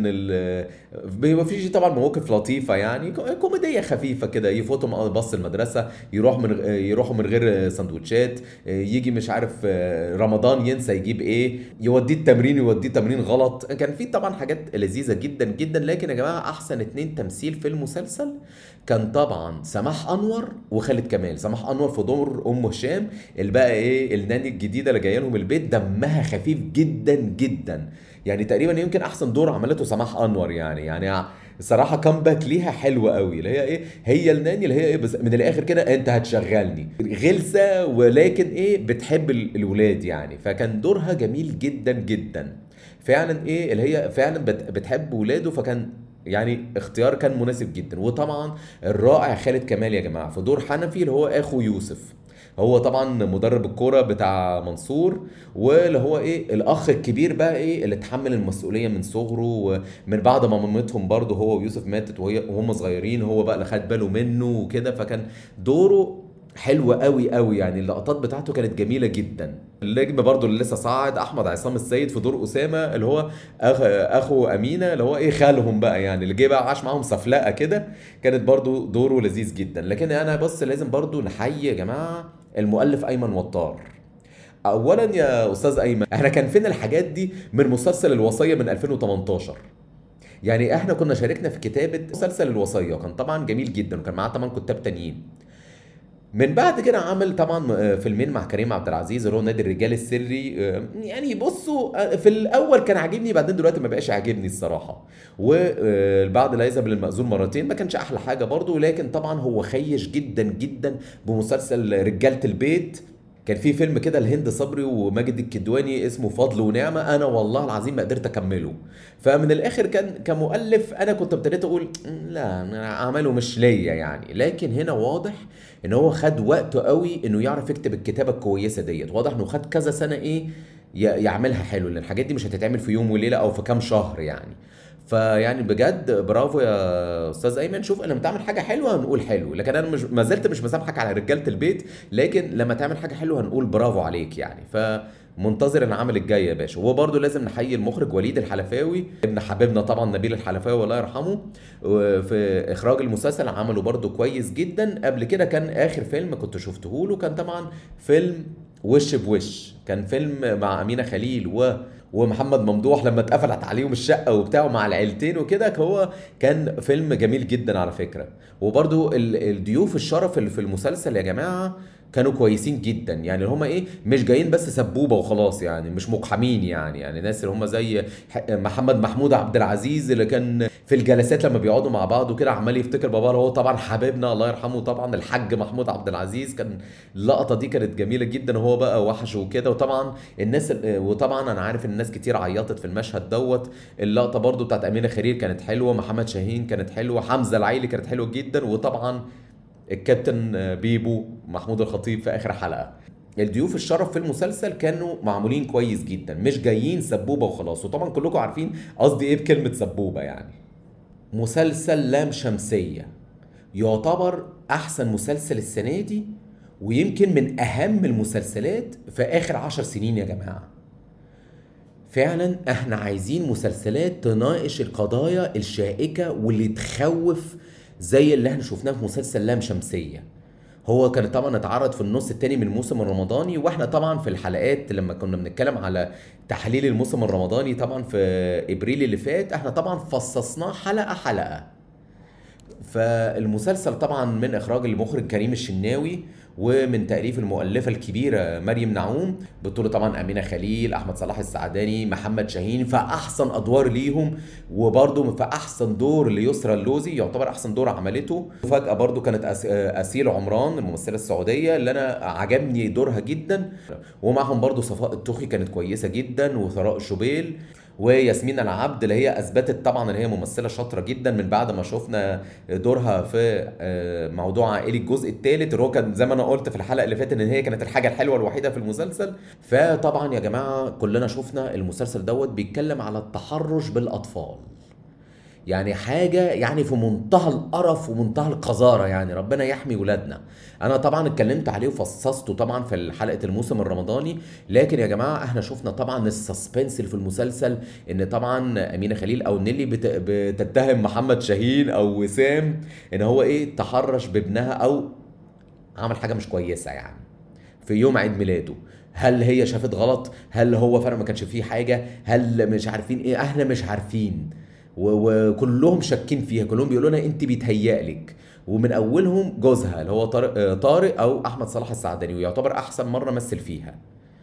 بيبقى في طبعا مواقف لطيفة يعني كوميدية خفيفة كده يفوتوا باص المدرسة يروح من يروحوا من غير سندوتشات يجي مش عارف رمضان ينسى يجيب ايه يوديه التمرين يوديه تمرين غلط كان في طبعا حاجات لذيذة جدا جدا لكن يا جماعة احسن اتنين تمثيل في المسلسل كان طبعا سماح انور وخالد كمال سماح انور في دور ام هشام اللي بقى ايه الناني الجديده اللي جايه لهم البيت دمها خفيف جدا جدا يعني تقريبا يمكن احسن دور عملته سماح انور يعني يعني الصراحه كامباك ليها حلوه قوي اللي هي ايه هي الناني اللي هي ايه بس من الاخر كده انت هتشغلني غلسه ولكن ايه بتحب الولاد يعني فكان دورها جميل جدا جدا فعلا ايه اللي هي فعلا بتحب ولاده فكان يعني اختيار كان مناسب جدا وطبعا الرائع خالد كمال يا جماعه في دور حنفي اللي هو اخو يوسف هو طبعا مدرب الكوره بتاع منصور واللي هو ايه الاخ الكبير بقى ايه اللي اتحمل المسؤوليه من صغره ومن بعد ما مامتهم برضه هو ويوسف ماتت وهي وهم صغيرين هو بقى اللي خد باله منه وكده فكان دوره حلوة قوي قوي يعني اللقطات بتاعته كانت جميلة جدا النجم برضو اللي لسه صاعد احمد عصام السيد في دور اسامة اللي هو أخ اخو امينة اللي هو ايه خالهم بقى يعني اللي جه بقى عاش معاهم سفلقة كده كانت برضو دوره لذيذ جدا لكن انا بص لازم برضو نحيي يا جماعة المؤلف ايمن وطار اولا يا استاذ ايمن احنا كان فين الحاجات دي من مسلسل الوصية من 2018 يعني احنا كنا شاركنا في كتابة مسلسل الوصية كان طبعا جميل جدا وكان معاه طبعا كتاب تانيين من بعد كده عمل طبعا آه، فيلمين مع كريم عبد العزيز اللي هو نادي الرجال السري آه، يعني بصوا آه، في الاول كان عاجبني بعدين دلوقتي ما بقاش عاجبني الصراحه وبعد لا يذهب للمأذون مرتين ما كانش احلى حاجه برضه لكن طبعا هو خيش جدا جدا بمسلسل رجاله البيت كان في فيلم كده الهند صبري وماجد الكدواني اسمه فضل ونعمة أنا والله العظيم ما قدرت أكمله فمن الآخر كان كمؤلف أنا كنت ابتديت أقول لا أنا أعمله مش ليا يعني لكن هنا واضح إن هو خد وقته قوي إنه يعرف يكتب الكتابة الكويسة ديت واضح إنه خد كذا سنة إيه ي- يعملها حلو لأن الحاجات دي مش هتتعمل في يوم وليلة أو في كام شهر يعني فيعني بجد برافو يا استاذ ايمن شوف لما تعمل حاجه حلوه هنقول حلو لكن انا مش ما زلت مش مسامحك على رجاله البيت لكن لما تعمل حاجه حلوه هنقول برافو عليك يعني فمنتظر العمل الجاي يا باشا وبرضه لازم نحيي المخرج وليد الحلفاوي ابن حبيبنا طبعا نبيل الحلفاوي الله يرحمه في اخراج المسلسل عمله برضه كويس جدا قبل كده كان اخر فيلم كنت شفته له كان طبعا فيلم وش بوش كان فيلم مع امينه خليل و ومحمد ممدوح لما اتقفلت عليهم الشقه وبتاعه مع العيلتين وكده هو كان فيلم جميل جدا على فكره وبرضو ال- الضيوف الشرف اللي في المسلسل يا جماعه كانوا كويسين جدا يعني اللي هم ايه مش جايين بس سبوبه وخلاص يعني مش مقحمين يعني يعني ناس اللي هم زي ح- محمد محمود عبد العزيز اللي كان في الجلسات لما بيقعدوا مع بعض وكده عمال يفتكر باباه اللي هو طبعا حبيبنا الله يرحمه طبعا الحاج محمود عبد العزيز كان اللقطه دي كانت جميله جدا وهو بقى وحش وكده وطبعا الناس وطبعا انا عارف ان الناس كتير عيطت في المشهد دوت اللقطه برضو بتاعت امينه خليل كانت حلوه محمد شاهين كانت حلوه حمزه العيلي كانت حلوه جدا وطبعا الكابتن بيبو محمود الخطيب في اخر حلقه الضيوف الشرف في المسلسل كانوا معمولين كويس جدا مش جايين سبوبه وخلاص وطبعا كلكم عارفين قصدي ايه بكلمه سبوبه يعني مسلسل لام شمسيه يعتبر احسن مسلسل السنه دي ويمكن من اهم المسلسلات في اخر عشر سنين يا جماعه فعلا احنا عايزين مسلسلات تناقش القضايا الشائكة واللي تخوف زي اللي احنا شفناه في مسلسل لام شمسية هو كان طبعا اتعرض في النص التاني من الموسم الرمضاني واحنا طبعا في الحلقات لما كنا بنتكلم على تحليل الموسم الرمضاني طبعا في ابريل اللي فات احنا طبعا فصصناه حلقة حلقة فالمسلسل طبعا من اخراج المخرج كريم الشناوي ومن تأليف المؤلفة الكبيرة مريم نعوم بطولة طبعا أمينة خليل أحمد صلاح السعداني محمد شاهين فأحسن أدوار ليهم وبرضه في أحسن دور ليسرى اللوزي يعتبر أحسن دور عملته وفجأة برضه كانت أس- أسيل عمران الممثلة السعودية اللي أنا عجبني دورها جدا ومعهم برضه صفاء الطوخي كانت كويسة جدا وثراء شوبيل وياسمين العبد اللي هي اثبتت طبعا ان هي ممثله شاطره جدا من بعد ما شفنا دورها في آه، موضوع عائلي الجزء الثالث اللي هو كان زي ما انا قلت في الحلقه اللي فاتت ان هي كانت الحاجه الحلوه الوحيده في المسلسل فطبعا يا جماعه كلنا شفنا المسلسل دوت بيتكلم على التحرش بالاطفال يعني حاجة يعني في منتهى القرف ومنتهى القذارة يعني ربنا يحمي ولادنا انا طبعا اتكلمت عليه وفصصته طبعا في حلقة الموسم الرمضاني لكن يا جماعة احنا شفنا طبعا السسبنس اللي في المسلسل ان طبعا امينة خليل او نيلي بت- بتتهم محمد شاهين او وسام ان هو ايه تحرش بابنها او عمل حاجة مش كويسة يعني في يوم عيد ميلاده هل هي شافت غلط هل هو فعلا ما كانش فيه حاجه هل مش عارفين ايه احنا مش عارفين و- وكلهم شاكين فيها كلهم بيقولوا لنا انت بيتهيألك ومن اولهم جوزها اللي هو طارق آه، طارق او احمد صلاح السعداني ويعتبر احسن مره مثل فيها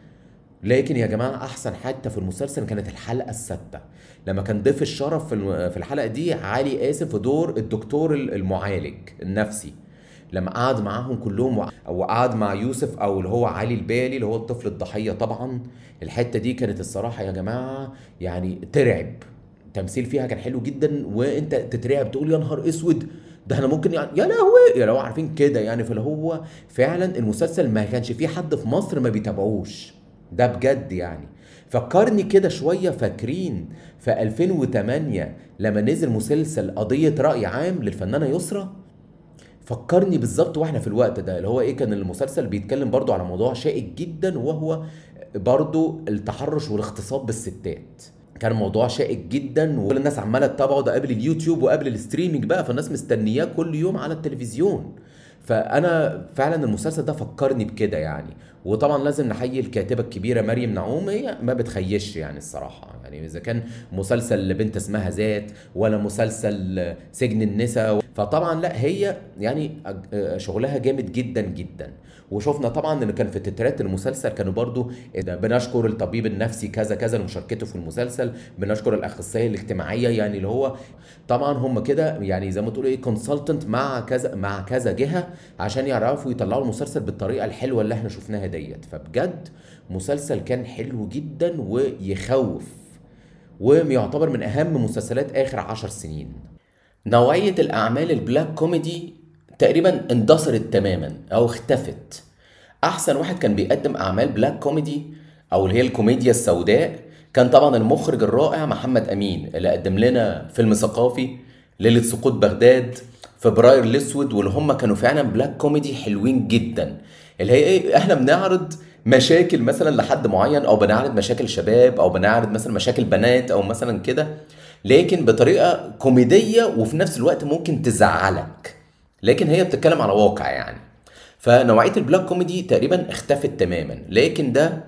لكن يا جماعه احسن حته في المسلسل كانت الحلقه السادسه لما كان ضيف الشرف في الم- في الحلقه دي علي قاسم في دور الدكتور المعالج النفسي لما قعد معاهم كلهم وع- وقعد مع يوسف او اللي هو علي البالي اللي هو الطفل الضحيه طبعا الحته دي كانت الصراحه يا جماعه يعني ترعب التمثيل فيها كان حلو جدا وانت تترعب تقول يا نهار اسود ده انا ممكن يعني يا لهوي يا لو عارفين كده يعني فاللي هو فعلا المسلسل ما كانش فيه حد في مصر ما بيتابعوش ده بجد يعني فكرني كده شوية فاكرين في 2008 لما نزل مسلسل قضية رأي عام للفنانة يسرا فكرني بالظبط واحنا في الوقت ده اللي هو ايه كان المسلسل بيتكلم برضو على موضوع شائك جدا وهو برضو التحرش والاغتصاب بالستات كان موضوع شائك جدا وكل الناس عماله تتابعه ده قبل اليوتيوب وقبل الستريمينج بقى فالناس مستنياه كل يوم على التلفزيون فانا فعلا المسلسل ده فكرني بكده يعني وطبعا لازم نحيي الكاتبه الكبيره مريم نعوم هي ما بتخيش يعني الصراحه يعني اذا كان مسلسل بنت اسمها ذات ولا مسلسل سجن النساء فطبعا لا هي يعني شغلها جامد جدا جدا وشفنا طبعا ان كان في تترات المسلسل كانوا برضو بنشكر الطبيب النفسي كذا كذا لمشاركته في المسلسل بنشكر الاخصائيه الاجتماعيه يعني اللي هو طبعا هم كده يعني زي ما تقولوا ايه كونسلتنت مع كذا مع كذا جهه عشان يعرفوا يطلعوا المسلسل بالطريقه الحلوه اللي احنا شفناها ديت فبجد مسلسل كان حلو جدا ويخوف ويعتبر من اهم مسلسلات اخر عشر سنين نوعيه الاعمال البلاك كوميدي تقريبا اندثرت تماما او اختفت احسن واحد كان بيقدم اعمال بلاك كوميدي او اللي هي الكوميديا السوداء كان طبعا المخرج الرائع محمد امين اللي قدم لنا فيلم ثقافي ليله سقوط بغداد فبراير الاسود واللي هم كانوا فعلا بلاك كوميدي حلوين جدا اللي هي ايه احنا بنعرض مشاكل مثلا لحد معين او بنعرض مشاكل شباب او بنعرض مثلا مشاكل بنات او مثلا كده لكن بطريقه كوميديه وفي نفس الوقت ممكن تزعلك لكن هي بتتكلم على واقع يعني فنوعيه البلاك كوميدي تقريبا اختفت تماما لكن ده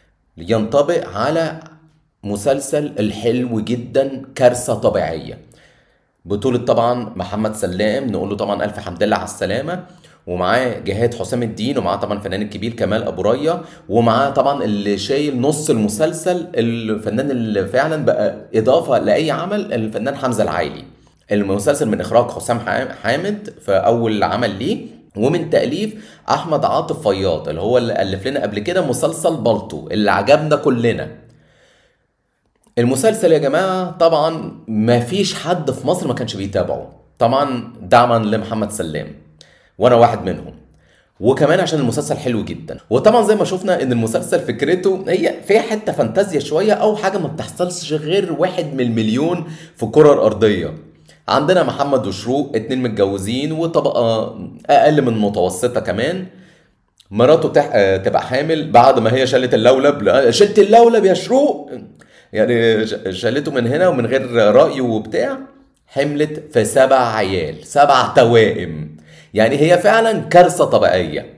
ينطبق على مسلسل الحلو جدا كارثه طبيعيه بطولة طبعا محمد سلام نقول له طبعا ألف حمد لله على السلامة ومعاه جهاد حسام الدين ومعاه طبعا الفنان الكبير كمال ابو ريا ومعاه طبعا اللي شايل نص المسلسل الفنان اللي فعلا بقى اضافه لاي عمل الفنان حمزه العايلي المسلسل من اخراج حسام حامد في اول عمل ليه ومن تاليف احمد عاطف فياض اللي هو اللي الف لنا قبل كده مسلسل بالطو اللي عجبنا كلنا المسلسل يا جماعه طبعا ما فيش حد في مصر ما كانش بيتابعه طبعا دعما لمحمد سلام وانا واحد منهم وكمان عشان المسلسل حلو جدا وطبعا زي ما شفنا ان المسلسل فكرته هي فيها حته فانتازيا شويه او حاجه ما بتحصلش غير واحد من المليون في الكره الارضيه عندنا محمد وشروق اتنين متجوزين وطبقه اقل من متوسطه كمان مراته تح... تبقى حامل بعد ما هي شالت اللولب شلت اللولب يا شروق يعني شالته من هنا ومن غير رأي وبتاع حملت في سبع عيال سبع توائم يعني هي فعلا كارثة طبيعية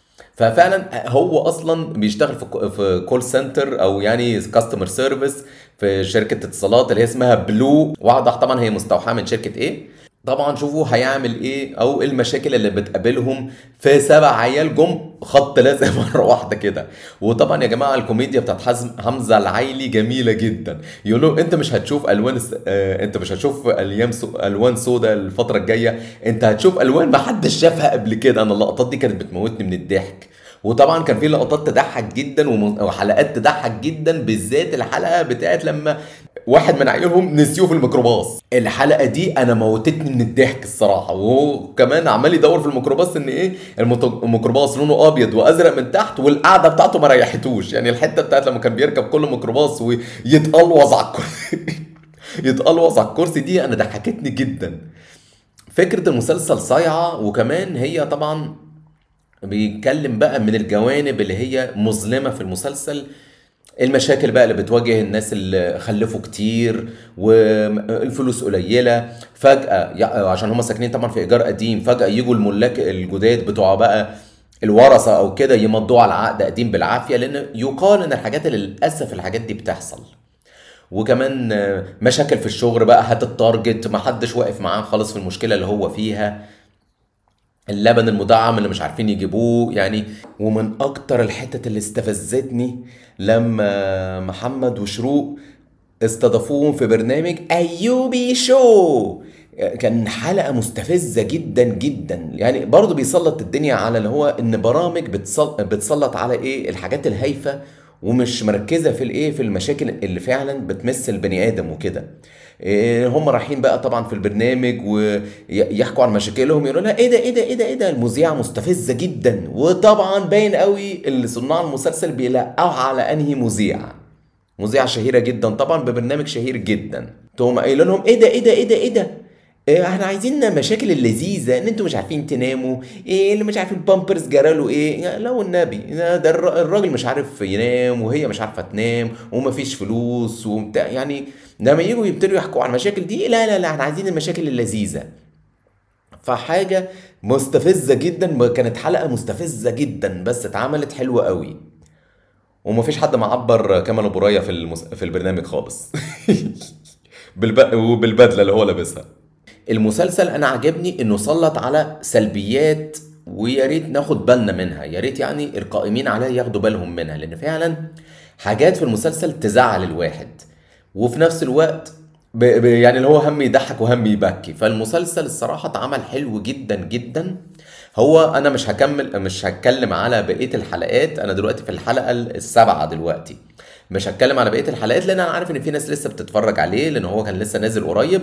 ففعلا هو اصلا بيشتغل في في كول سنتر او يعني كاستمر سيرفيس في شركه اتصالات اللي هي اسمها بلو واضح طبعا هي مستوحاه من شركه ايه طبعا شوفوا هيعمل ايه او المشاكل اللي بتقابلهم في سبع عيال جم خط لازق مره واحده كده وطبعا يا جماعه الكوميديا بتاعت حزم حمزه العايلي جميله جدا يقول له انت مش هتشوف الوان س... آه انت مش هتشوف ايام سو... الوان سودا الفتره الجايه انت هتشوف الوان ما حدش شافها قبل كده انا اللقطات دي كانت بتموتني من الضحك وطبعا كان في لقطات تضحك جدا وحلقات تضحك جدا بالذات الحلقه بتاعت لما واحد من عيالهم نسيوه في الميكروباص الحلقه دي انا موتتني من الضحك الصراحه وهو كمان عمال يدور في الميكروباص ان ايه الميكروباص لونه ابيض وازرق من تحت والقعده بتاعته ما ريحتوش يعني الحته بتاعت لما كان بيركب كل ميكروباص ويتقلوظ على الكرسي يتقلوظ على الكرسي دي انا ضحكتني جدا فكره المسلسل صايعه وكمان هي طبعا بيتكلم بقى من الجوانب اللي هي مظلمه في المسلسل المشاكل بقى اللي بتواجه الناس اللي خلفوا كتير والفلوس قليله فجاه عشان هم ساكنين طبعا في ايجار قديم فجاه يجوا الملاك الجداد بتوع بقى الورثه او كده يمضوا على عقد قديم بالعافيه لان يقال ان الحاجات اللي للاسف الحاجات دي بتحصل وكمان مشاكل في الشغل بقى هتتارجت محدش واقف معاه خالص في المشكله اللي هو فيها اللبن المدعم اللي مش عارفين يجيبوه يعني ومن اكتر الحتت اللي استفزتني لما محمد وشروق استضافوهم في برنامج ايوبي شو كان حلقة مستفزة جدا جدا يعني برضه بيسلط الدنيا على اللي هو ان برامج بتسلط على ايه الحاجات الهايفة ومش مركزة في الايه في المشاكل اللي فعلا بتمس البني ادم وكده هم رايحين بقى طبعا في البرنامج ويحكوا عن مشاكلهم يقولوا لها ايه ده ايه ده ايه ده ايه ده المذيعه مستفزه جدا وطبعا باين قوي اللي صناع المسلسل بيلقوا على انهي مذيعه مذيعه شهيره جدا طبعا ببرنامج شهير جدا تقوم قايله لهم ايه ده ايه ده ايه ده ايه ده إيه احنا عايزين مشاكل اللذيذه ان انتوا مش عارفين تناموا ايه اللي مش عارف البامبرز جراله ايه يا لو النبي ده الر- الراجل مش عارف ينام وهي مش عارفه تنام ومفيش فلوس وبتاع يعني لما يجوا يبتدوا يحكوا عن المشاكل دي لا لا لا احنا عايزين المشاكل اللذيذه فحاجه مستفزه جدا كانت حلقه مستفزه جدا بس اتعملت حلوه قوي ومفيش حد معبر كمال ابو ريا في المس... في البرنامج خالص بالب... وبالبدله اللي هو لابسها المسلسل انا عجبني انه سلط على سلبيات ويا ريت ناخد بالنا منها يا ريت يعني القائمين عليها ياخدوا بالهم منها لان فعلا حاجات في المسلسل تزعل الواحد وفي نفس الوقت ب... ب... يعني اللي هو هم يضحك وهم يبكي فالمسلسل الصراحة اتعمل حلو جدا جدا هو انا مش هكمل مش هتكلم على بقية الحلقات انا دلوقتي في الحلقة السابعة دلوقتي مش هتكلم على بقية الحلقات لان انا عارف ان في ناس لسه بتتفرج عليه لان هو كان لسه نازل قريب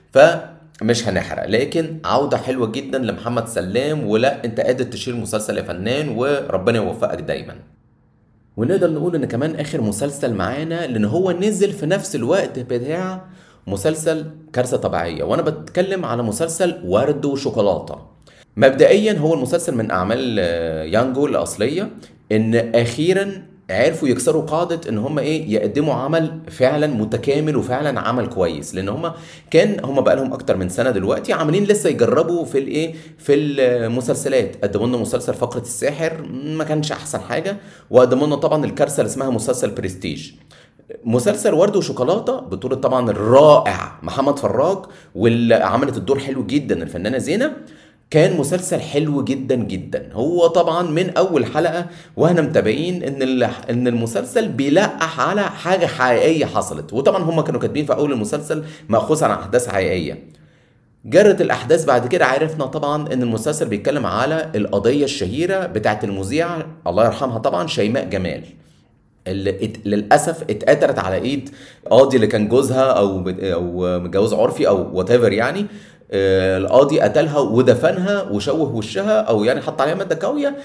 فمش هنحرق لكن عودة حلوة جدا لمحمد سلام ولا انت قادر تشيل المسلسل يا فنان وربنا يوفقك دايما ونقدر نقول ان كمان اخر مسلسل معانا لان هو نزل في نفس الوقت بتاع مسلسل كارثة طبيعية وانا بتكلم على مسلسل ورد وشوكولاتة مبدئيا هو المسلسل من اعمال آه، يانجو الاصلية ان اخيرا عرفوا يكسروا قاعدة ان هم ايه يقدموا عمل فعلا متكامل وفعلا عمل كويس لان هم كان هم بقى لهم اكتر من سنة دلوقتي عاملين لسه يجربوا في الايه في المسلسلات قدموا لنا مسلسل فقرة الساحر ما كانش احسن حاجة وقدموا لنا طبعا الكارثة اللي اسمها مسلسل برستيج مسلسل ورد وشوكولاته بطولة طبعا الرائع محمد فراج واللي عملت الدور حلو جدا الفنانة زينة كان مسلسل حلو جدا جدا هو طبعا من اول حلقه واحنا متابعين ان ال- ان المسلسل بيلقح على حاجه حقيقيه حصلت وطبعا هم كانوا كاتبين في اول المسلسل مأخوذ عن احداث حقيقيه جرت الاحداث بعد كده عرفنا طبعا ان المسلسل بيتكلم على القضيه الشهيره بتاعت المذيعه الله يرحمها طبعا شيماء جمال اللي ات... للاسف اتقتلت على ايد قاضي اللي كان جوزها او بت- او متجوز عرفي او وات يعني آه، القاضي قتلها ودفنها وشوه وشها او يعني حط عليها ماده كاويه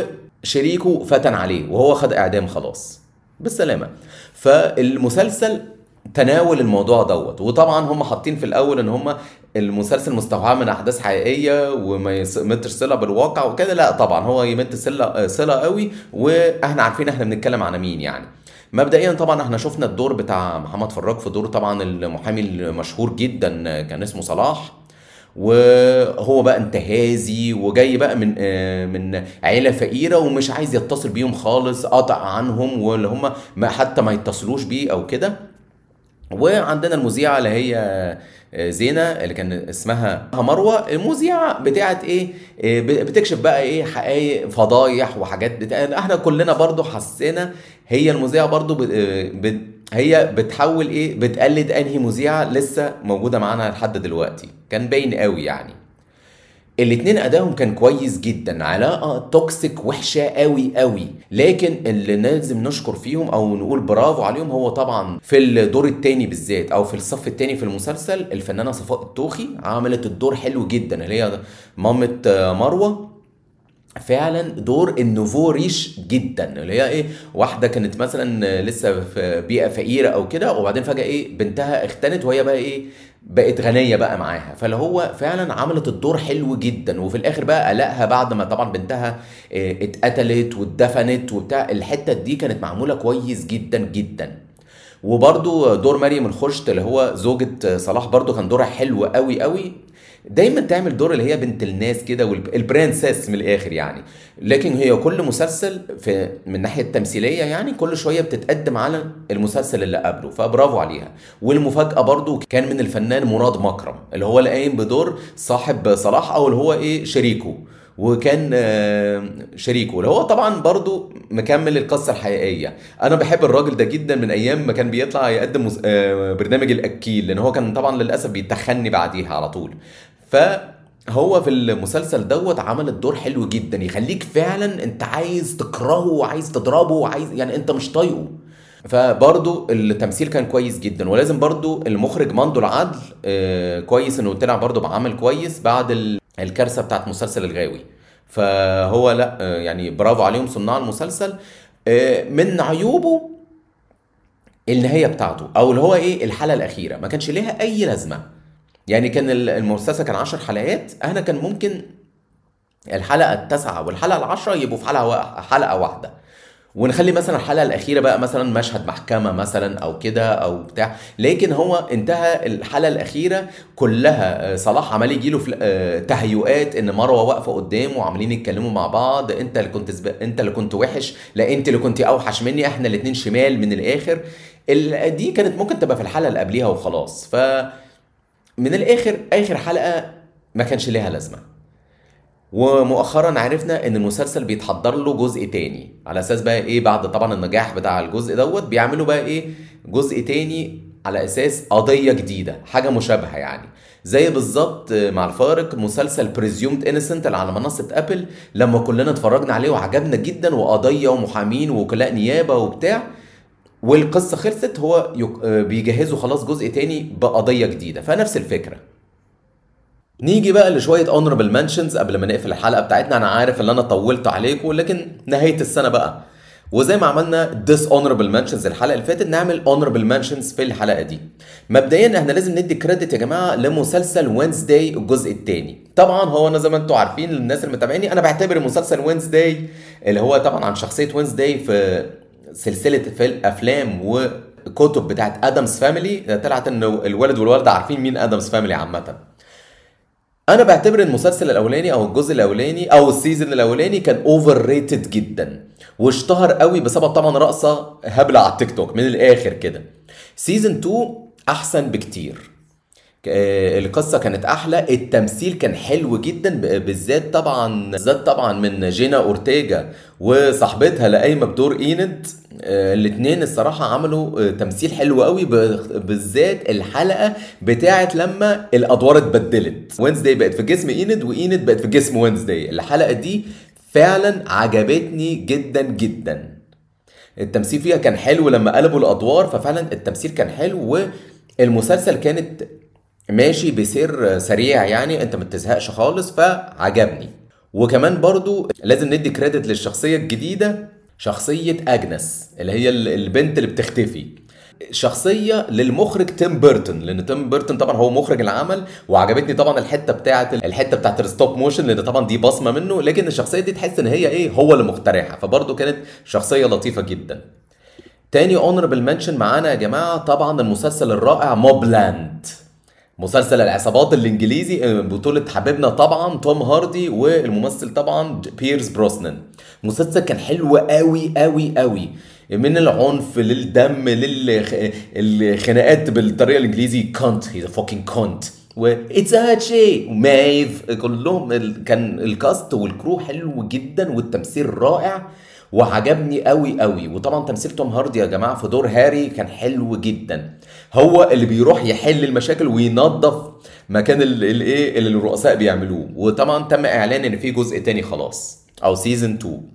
وشريكه فتن عليه وهو خد اعدام خلاص بالسلامه فالمسلسل تناول الموضوع دوت وطبعا هم حاطين في الاول ان هم المسلسل مستوحى من احداث حقيقيه وما يمتش صله بالواقع وكده لا طبعا هو يمت صله صله قوي واحنا عارفين احنا بنتكلم عن مين يعني مبدئيا طبعا احنا شفنا الدور بتاع محمد فراج في دور طبعا المحامي المشهور جدا كان اسمه صلاح وهو بقى انتهازي وجاي بقى من آه، من عيله فقيره ومش عايز يتصل بيهم خالص قطع عنهم واللي هم ما حتى ما يتصلوش بيه او كده وعندنا المذيعه اللي هي آه، زينه اللي كان اسمها مروه المذيعه بتاعت ايه آه، بتكشف بقى ايه حقائق فضايح وحاجات بتاع احنا كلنا برضو حسينا هي المذيعه برضو ب... آه، ب... هي بتحاول ايه بتقلد انهي مذيعه لسه موجوده معانا لحد دلوقتي كان باين قوي يعني الاتنين ادائهم كان كويس جدا علاقه توكسيك وحشه قوي قوي لكن اللي لازم نشكر فيهم او نقول برافو عليهم هو طبعا في الدور التاني بالذات او في الصف التاني في المسلسل الفنانه صفاء الطوخي عملت الدور حلو جدا اللي هي مامة آه، مروه فعلا دور النوفو ريش جدا اللي هي ايه واحده كانت مثلا لسه في بيئه فقيره او كده وبعدين فجاه ايه بنتها اختنت وهي بقى ايه بقت غنيه بقى معاها فاللي هو فعلا عملت الدور حلو جدا وفي الاخر بقى قلقها بعد ما طبعا بنتها إيه، اتقتلت واتدفنت وبتاع الحته دي كانت معموله كويس جدا جدا وبرضو دور مريم الخشت اللي هو زوجة صلاح برضو كان دورها حلو قوي قوي دايما تعمل دور اللي هي بنت الناس كده والبرنسس من الاخر يعني لكن هي كل مسلسل في من الناحيه التمثيليه يعني كل شويه بتتقدم على المسلسل اللي قبله فبرافو عليها والمفاجاه برضو كان من الفنان مراد مكرم اللي هو اللي قايم بدور صاحب صلاح او اللي هو ايه شريكه وكان آه، شريكه اللي هو طبعا برضو مكمل القصه الحقيقيه انا بحب الراجل ده جدا من ايام ما كان بيطلع يقدم مس- آه، برنامج الاكيل لان هو كان طبعا للاسف بيتخني بعديها على طول فهو في المسلسل دوت عمل الدور حلو جدا يخليك فعلا انت عايز تكرهه وعايز تضربه وعايز يعني انت مش طايقه فبرضو التمثيل كان كويس جدا ولازم برضو المخرج ماندو العدل آه، كويس انه طلع برضو بعمل كويس بعد ال- الكارثه بتاعت مسلسل الغاوي فهو لا آه، يعني برافو عليهم صناع المسلسل آه، من عيوبه النهايه بتاعته او اللي هو ايه الحلقه الاخيره ما كانش ليها اي لازمه يعني كان المسلسل كان 10 حلقات انا كان ممكن الحلقه التاسعه والحلقه العشره يبقوا في حلقه حلقه واحده ونخلي مثلا الحلقه الاخيره بقى مثلا مشهد محكمه مثلا او كده او بتاع لكن هو انتهى الحلقه الاخيره كلها آه، صلاح عمال يجي له آه، تهيؤات ان مروه واقفه قدامه وعمالين يتكلموا مع بعض انت اللي كنت سب... انت اللي كنت وحش لا انت اللي كنت اوحش مني احنا الاثنين شمال من الاخر ال... دي كانت ممكن تبقى في الحلقه اللي قبليها وخلاص ف من الاخر اخر حلقه ما كانش ليها لازمه ومؤخرا عرفنا ان المسلسل بيتحضر له جزء تاني على اساس بقى ايه بعد طبعا النجاح بتاع الجزء دوت بيعملوا بقى ايه جزء تاني على اساس قضيه جديده حاجه مشابهه يعني زي بالظبط مع الفارق مسلسل بريزيومد انسنت اللي على منصه ابل لما كلنا اتفرجنا عليه وعجبنا جدا وقضيه ومحامين ووكلاء نيابه وبتاع والقصه خلصت هو بيجهزوا خلاص جزء تاني بقضيه جديده فنفس الفكره نيجي بقى لشويه اونربل منشنز قبل ما نقفل الحلقه بتاعتنا انا عارف ان انا طولت عليكم لكن نهايه السنه بقى وزي ما عملنا ديس اونربل منشنز الحلقه اللي فاتت نعمل اونربل منشنز في الحلقه دي مبدئيا احنا لازم ندي كريدت يا جماعه لمسلسل وينزداي الجزء الثاني طبعا هو انا زي ما انتم عارفين الناس اللي متابعيني انا بعتبر مسلسل وينزداي اللي هو طبعا عن شخصيه وينزداي في سلسله في الافلام وكتب بتاعت ادمز فاميلي طلعت ان الولد والوالده عارفين مين ادمز فاميلي عامه انا بعتبر المسلسل الاولاني او الجزء الاولاني او السيزون الاولاني كان اوفر ريتد جدا واشتهر قوي بسبب طبعا رقصه هبله على التيك توك من الاخر كده سيزون 2 احسن بكتير آه، القصه كانت احلى التمثيل كان حلو جدا بالذات طبعا بالذات طبعا من جينا اورتيجا وصاحبتها اللي قايمه بدور ايند آه، الاثنين الصراحه عملوا آه، تمثيل حلو قوي بالذات الحلقه بتاعت لما الادوار اتبدلت وينزداي بقت في جسم ايند وايند بقت في جسم وينزداي الحلقه دي فعلا عجبتني جدا جدا التمثيل فيها كان حلو لما قلبوا الادوار ففعلا التمثيل كان حلو والمسلسل كانت ماشي بسير سريع يعني انت ما تزهقش خالص فعجبني وكمان برضو لازم ندي كريدت للشخصية الجديدة شخصية أجنس اللي هي البنت اللي بتختفي شخصيه للمخرج تيم بيرتون لان تيم بيرتون طبعا هو مخرج العمل وعجبتني طبعا الحته بتاعه الحته بتاعه الستوب موشن لان طبعا دي بصمه منه لكن الشخصيه دي تحس ان هي ايه هو اللي مخترعها فبرضه كانت شخصيه لطيفه جدا تاني اونربل منشن معانا يا جماعه طبعا المسلسل الرائع موبلاند مسلسل العصابات الانجليزي آه، بطولة حبيبنا طبعا توم هاردي والممثل طبعا بيرس بروسنان مسلسل كان حلو قوي قوي قوي من العنف للدم للخناقات بالطريقه الانجليزي كونت هي فوكينج كونت و اتس اتشي ومايف كلهم كان الكاست والكرو حلو جدا والتمثيل رائع وعجبني قوي قوي وطبعا تمثيل توم هاردي يا جماعه في دور هاري كان حلو جدا هو اللي بيروح يحل المشاكل وينظف مكان الايه اللي الرؤساء بيعملوه وطبعا تم اعلان ان في جزء تاني خلاص او سيزون 2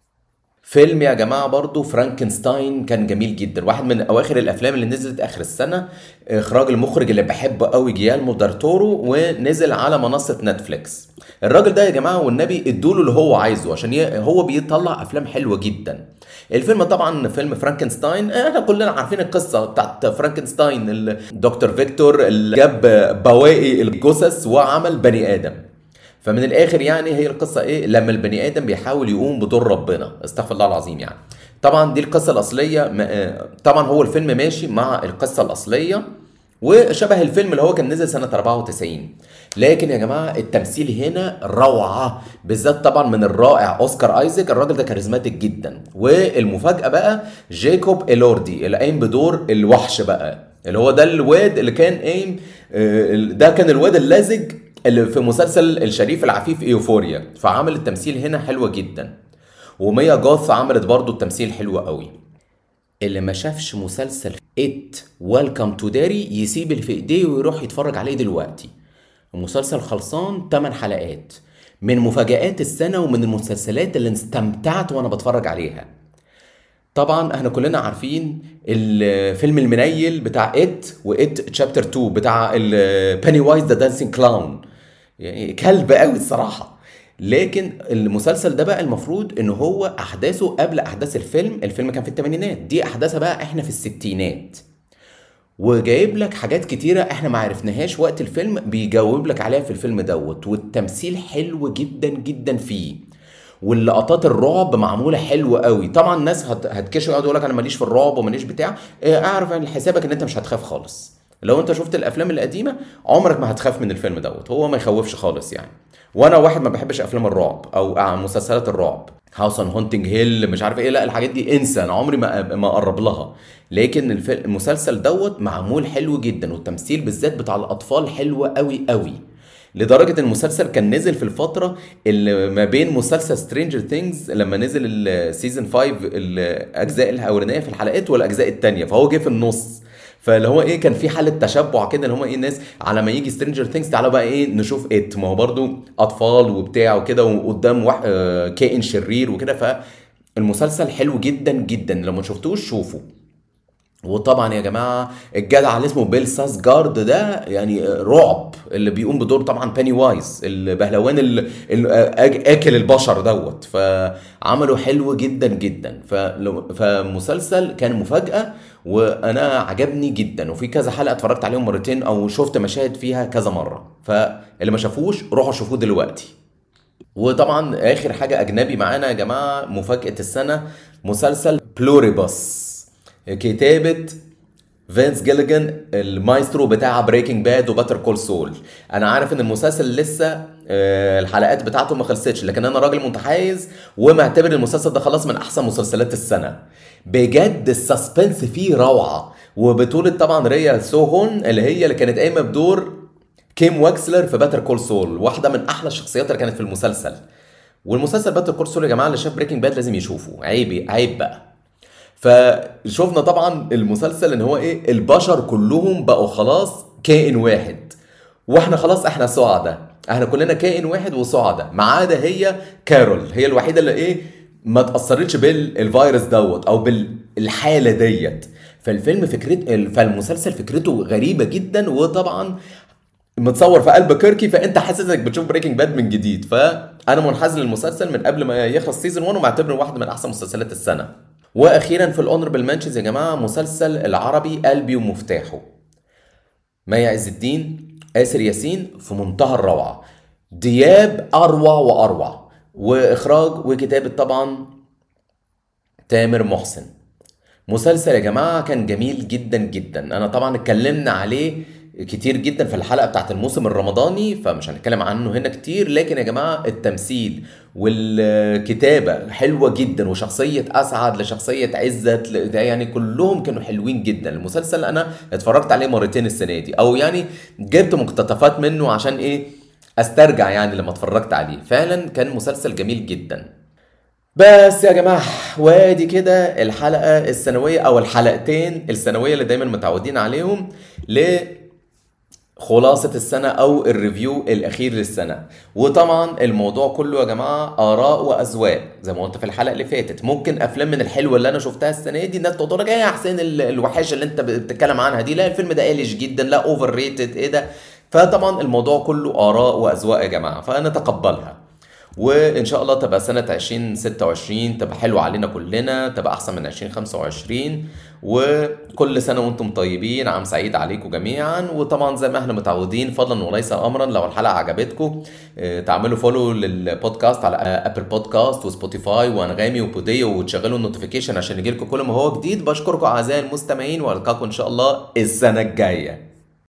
فيلم يا جماعه برضو فرانكنستاين كان جميل جدا واحد من اواخر الافلام اللي نزلت اخر السنه اخراج المخرج اللي بحبه قوي جيالمو دارتورو ونزل على منصه نتفليكس الراجل ده يا جماعه والنبي ادوله اللي هو عايزه عشان هو بيطلع افلام حلوه جدا الفيلم طبعا فيلم فرانكنستاين احنا كلنا عارفين القصه بتاعت فرانكنستاين الدكتور فيكتور اللي جاب بواقي الجثث وعمل بني ادم فمن الاخر يعني هي القصه ايه لما البني ادم بيحاول يقوم بدور ربنا استغفر الله العظيم يعني طبعا دي القصه الاصليه آه، طبعا هو الفيلم ماشي مع القصه الاصليه وشبه الفيلم اللي هو كان نزل سنه 94 لكن يا جماعه التمثيل هنا روعه بالذات طبعا من الرائع اوسكار ايزك الراجل ده كاريزماتيك جدا والمفاجاه بقى جيكوب الوردي اللي قايم بدور الوحش بقى اللي هو ده الواد اللي كان قايم آه، ده كان الواد اللزج اللي في مسلسل الشريف العفيف ايوفوريا فعمل التمثيل هنا حلوه جدا وميا جوث عملت برضو التمثيل حلو قوي اللي ما شافش مسلسل ات ويلكم تو داري يسيب اللي في ايديه ويروح يتفرج عليه دلوقتي المسلسل خلصان 8 حلقات من مفاجآت السنة ومن المسلسلات اللي استمتعت وانا بتفرج عليها طبعا احنا كلنا عارفين الفيلم المنيل بتاع ات وات تشابتر 2 بتاع باني وايز ذا دانسينج كلاون يعني كلب قوي الصراحه لكن المسلسل ده بقى المفروض ان هو احداثه قبل احداث الفيلم الفيلم كان في الثمانينات دي احداثها بقى احنا في الستينات وجايب لك حاجات كتيرة احنا ما عرفناهاش وقت الفيلم بيجاوب لك عليها في الفيلم دوت والتمثيل حلو جدا جدا فيه واللقطات الرعب معموله حلوه قوي طبعا الناس هت- هتكشف يقعدوا يقول لك انا ماليش في الرعب وماليش بتاع اه، اعرف عن حسابك ان انت مش هتخاف خالص لو انت شفت الافلام القديمه عمرك ما هتخاف من الفيلم دوت هو ما يخوفش خالص يعني وانا واحد ما بحبش افلام الرعب او اه، مسلسلات الرعب هاوس اون هونتنج هيل مش عارف ايه لا الحاجات دي انسى انا عمري ما ما اقرب لها لكن الفيلم المسلسل دوت معمول حلو جدا والتمثيل بالذات بتاع الاطفال حلوه قوي قوي لدرجة ان المسلسل كان نزل في الفترة اللي ما بين مسلسل سترينجر ثينجز لما نزل السيزون 5 الاجزاء الاولانية في الحلقات والاجزاء التانية فهو جه في النص فاللي هو ايه كان في حاله تشبع كده اللي هم ايه الناس على ما يجي سترينجر ثينجز تعالوا بقى ايه نشوف ات ما هو برضو اطفال وبتاع وكده وقدام واحد آه، كائن شرير وكده فالمسلسل حلو جدا جدا لو ما شفتوش شوفوا وطبعا يا جماعه الجدع اللي اسمه بيل ساسجارد ده يعني رعب اللي بيقوم بدور طبعا باني وايز البهلوان اللي اكل البشر دوت فعمله حلو جدا جدا فلو- فمسلسل كان مفاجاه وانا عجبني جدا وفي كذا حلقه اتفرجت عليهم مرتين او شفت مشاهد فيها كذا مره فاللي ما شافوش روحوا شوفوه دلوقتي وطبعا اخر حاجه اجنبي معانا يا جماعه مفاجاه السنه مسلسل بلوريباس كتابه فينس جيليجان المايسترو بتاع بريكنج باد وباتر كول سول انا عارف ان المسلسل لسه آه، الحلقات بتاعته ما خلصتش لكن انا راجل متحيز ومعتبر المسلسل ده خلاص من احسن مسلسلات السنه بجد السسبنس فيه روعه وبطوله طبعا ريا سوهون اللي هي اللي كانت قايمه بدور كيم واكسلر في باتر كول سول واحده من احلى الشخصيات اللي كانت في المسلسل والمسلسل باتر كول سول يا جماعه اللي شاف بريكنج باد لازم يشوفه عيب عيب بقى فشفنا طبعا المسلسل ان هو ايه البشر كلهم بقوا خلاص كائن واحد واحنا خلاص احنا سعداء احنا كلنا كائن واحد وسعداء ما عدا هي كارول هي الوحيده اللي ايه ما تاثرتش بالفيروس دوت او بالحاله ديت فالفيلم فكرة فالمسلسل فكرته غريبة جدا وطبعا متصور في قلب كيركي فانت حاسس انك بتشوف بريكنج باد من جديد فانا منحاز للمسلسل من قبل ما يخلص سيزون 1 ومعتبره واحد من احسن مسلسلات السنه واخيرا في الاونربل منشنز يا جماعه مسلسل العربي قلبي ومفتاحه مي عز الدين آسر ياسين في منتهى الروعة دياب أروع وأروع وإخراج وكتابة طبعا تامر محسن مسلسل يا جماعة كان جميل جدا جدا أنا طبعا اتكلمنا عليه كتير جدا في الحلقة بتاعت الموسم الرمضاني فمش هنتكلم عنه هنا كتير لكن يا جماعة التمثيل والكتابة حلوة جدا وشخصية أسعد لشخصية عزت ل- ده يعني كلهم كانوا حلوين جدا المسلسل أنا اتفرجت عليه مرتين السنة دي أو يعني جبت مقتطفات منه عشان إيه استرجع يعني لما اتفرجت عليه فعلا كان مسلسل جميل جدا بس يا جماعة وادي كده الحلقة السنوية أو الحلقتين السنوية اللي دايما متعودين عليهم لخلاصة السنة أو الريفيو الأخير للسنة وطبعا الموضوع كله يا جماعة آراء وأذواق زي ما قلت في الحلقة اللي فاتت ممكن أفلام من الحلوة اللي أنا شفتها السنة دي الناس تقول لك إيه يا حسين ال- الوحش اللي أنت بتتكلم عنها دي لا الفيلم ده قالش جدا لا أوفر ريتد إيه ده فطبعا الموضوع كله آراء وأذواق يا جماعة فنتقبلها وان شاء الله تبقى سنه 2026 تبقى حلوه علينا كلنا تبقى احسن من 2025 وكل سنه وانتم طيبين عام سعيد عليكم جميعا وطبعا زي ما احنا متعودين فضلا وليس امرا لو الحلقه عجبتكم اه، تعملوا فولو للبودكاست على ابل بودكاست وسبوتيفاي وانغامي وبوديو وتشغلوا النوتيفيكيشن عشان يجيلكم كل ما هو جديد بشكركم اعزائي المستمعين والقاكم ان شاء الله السنه الجايه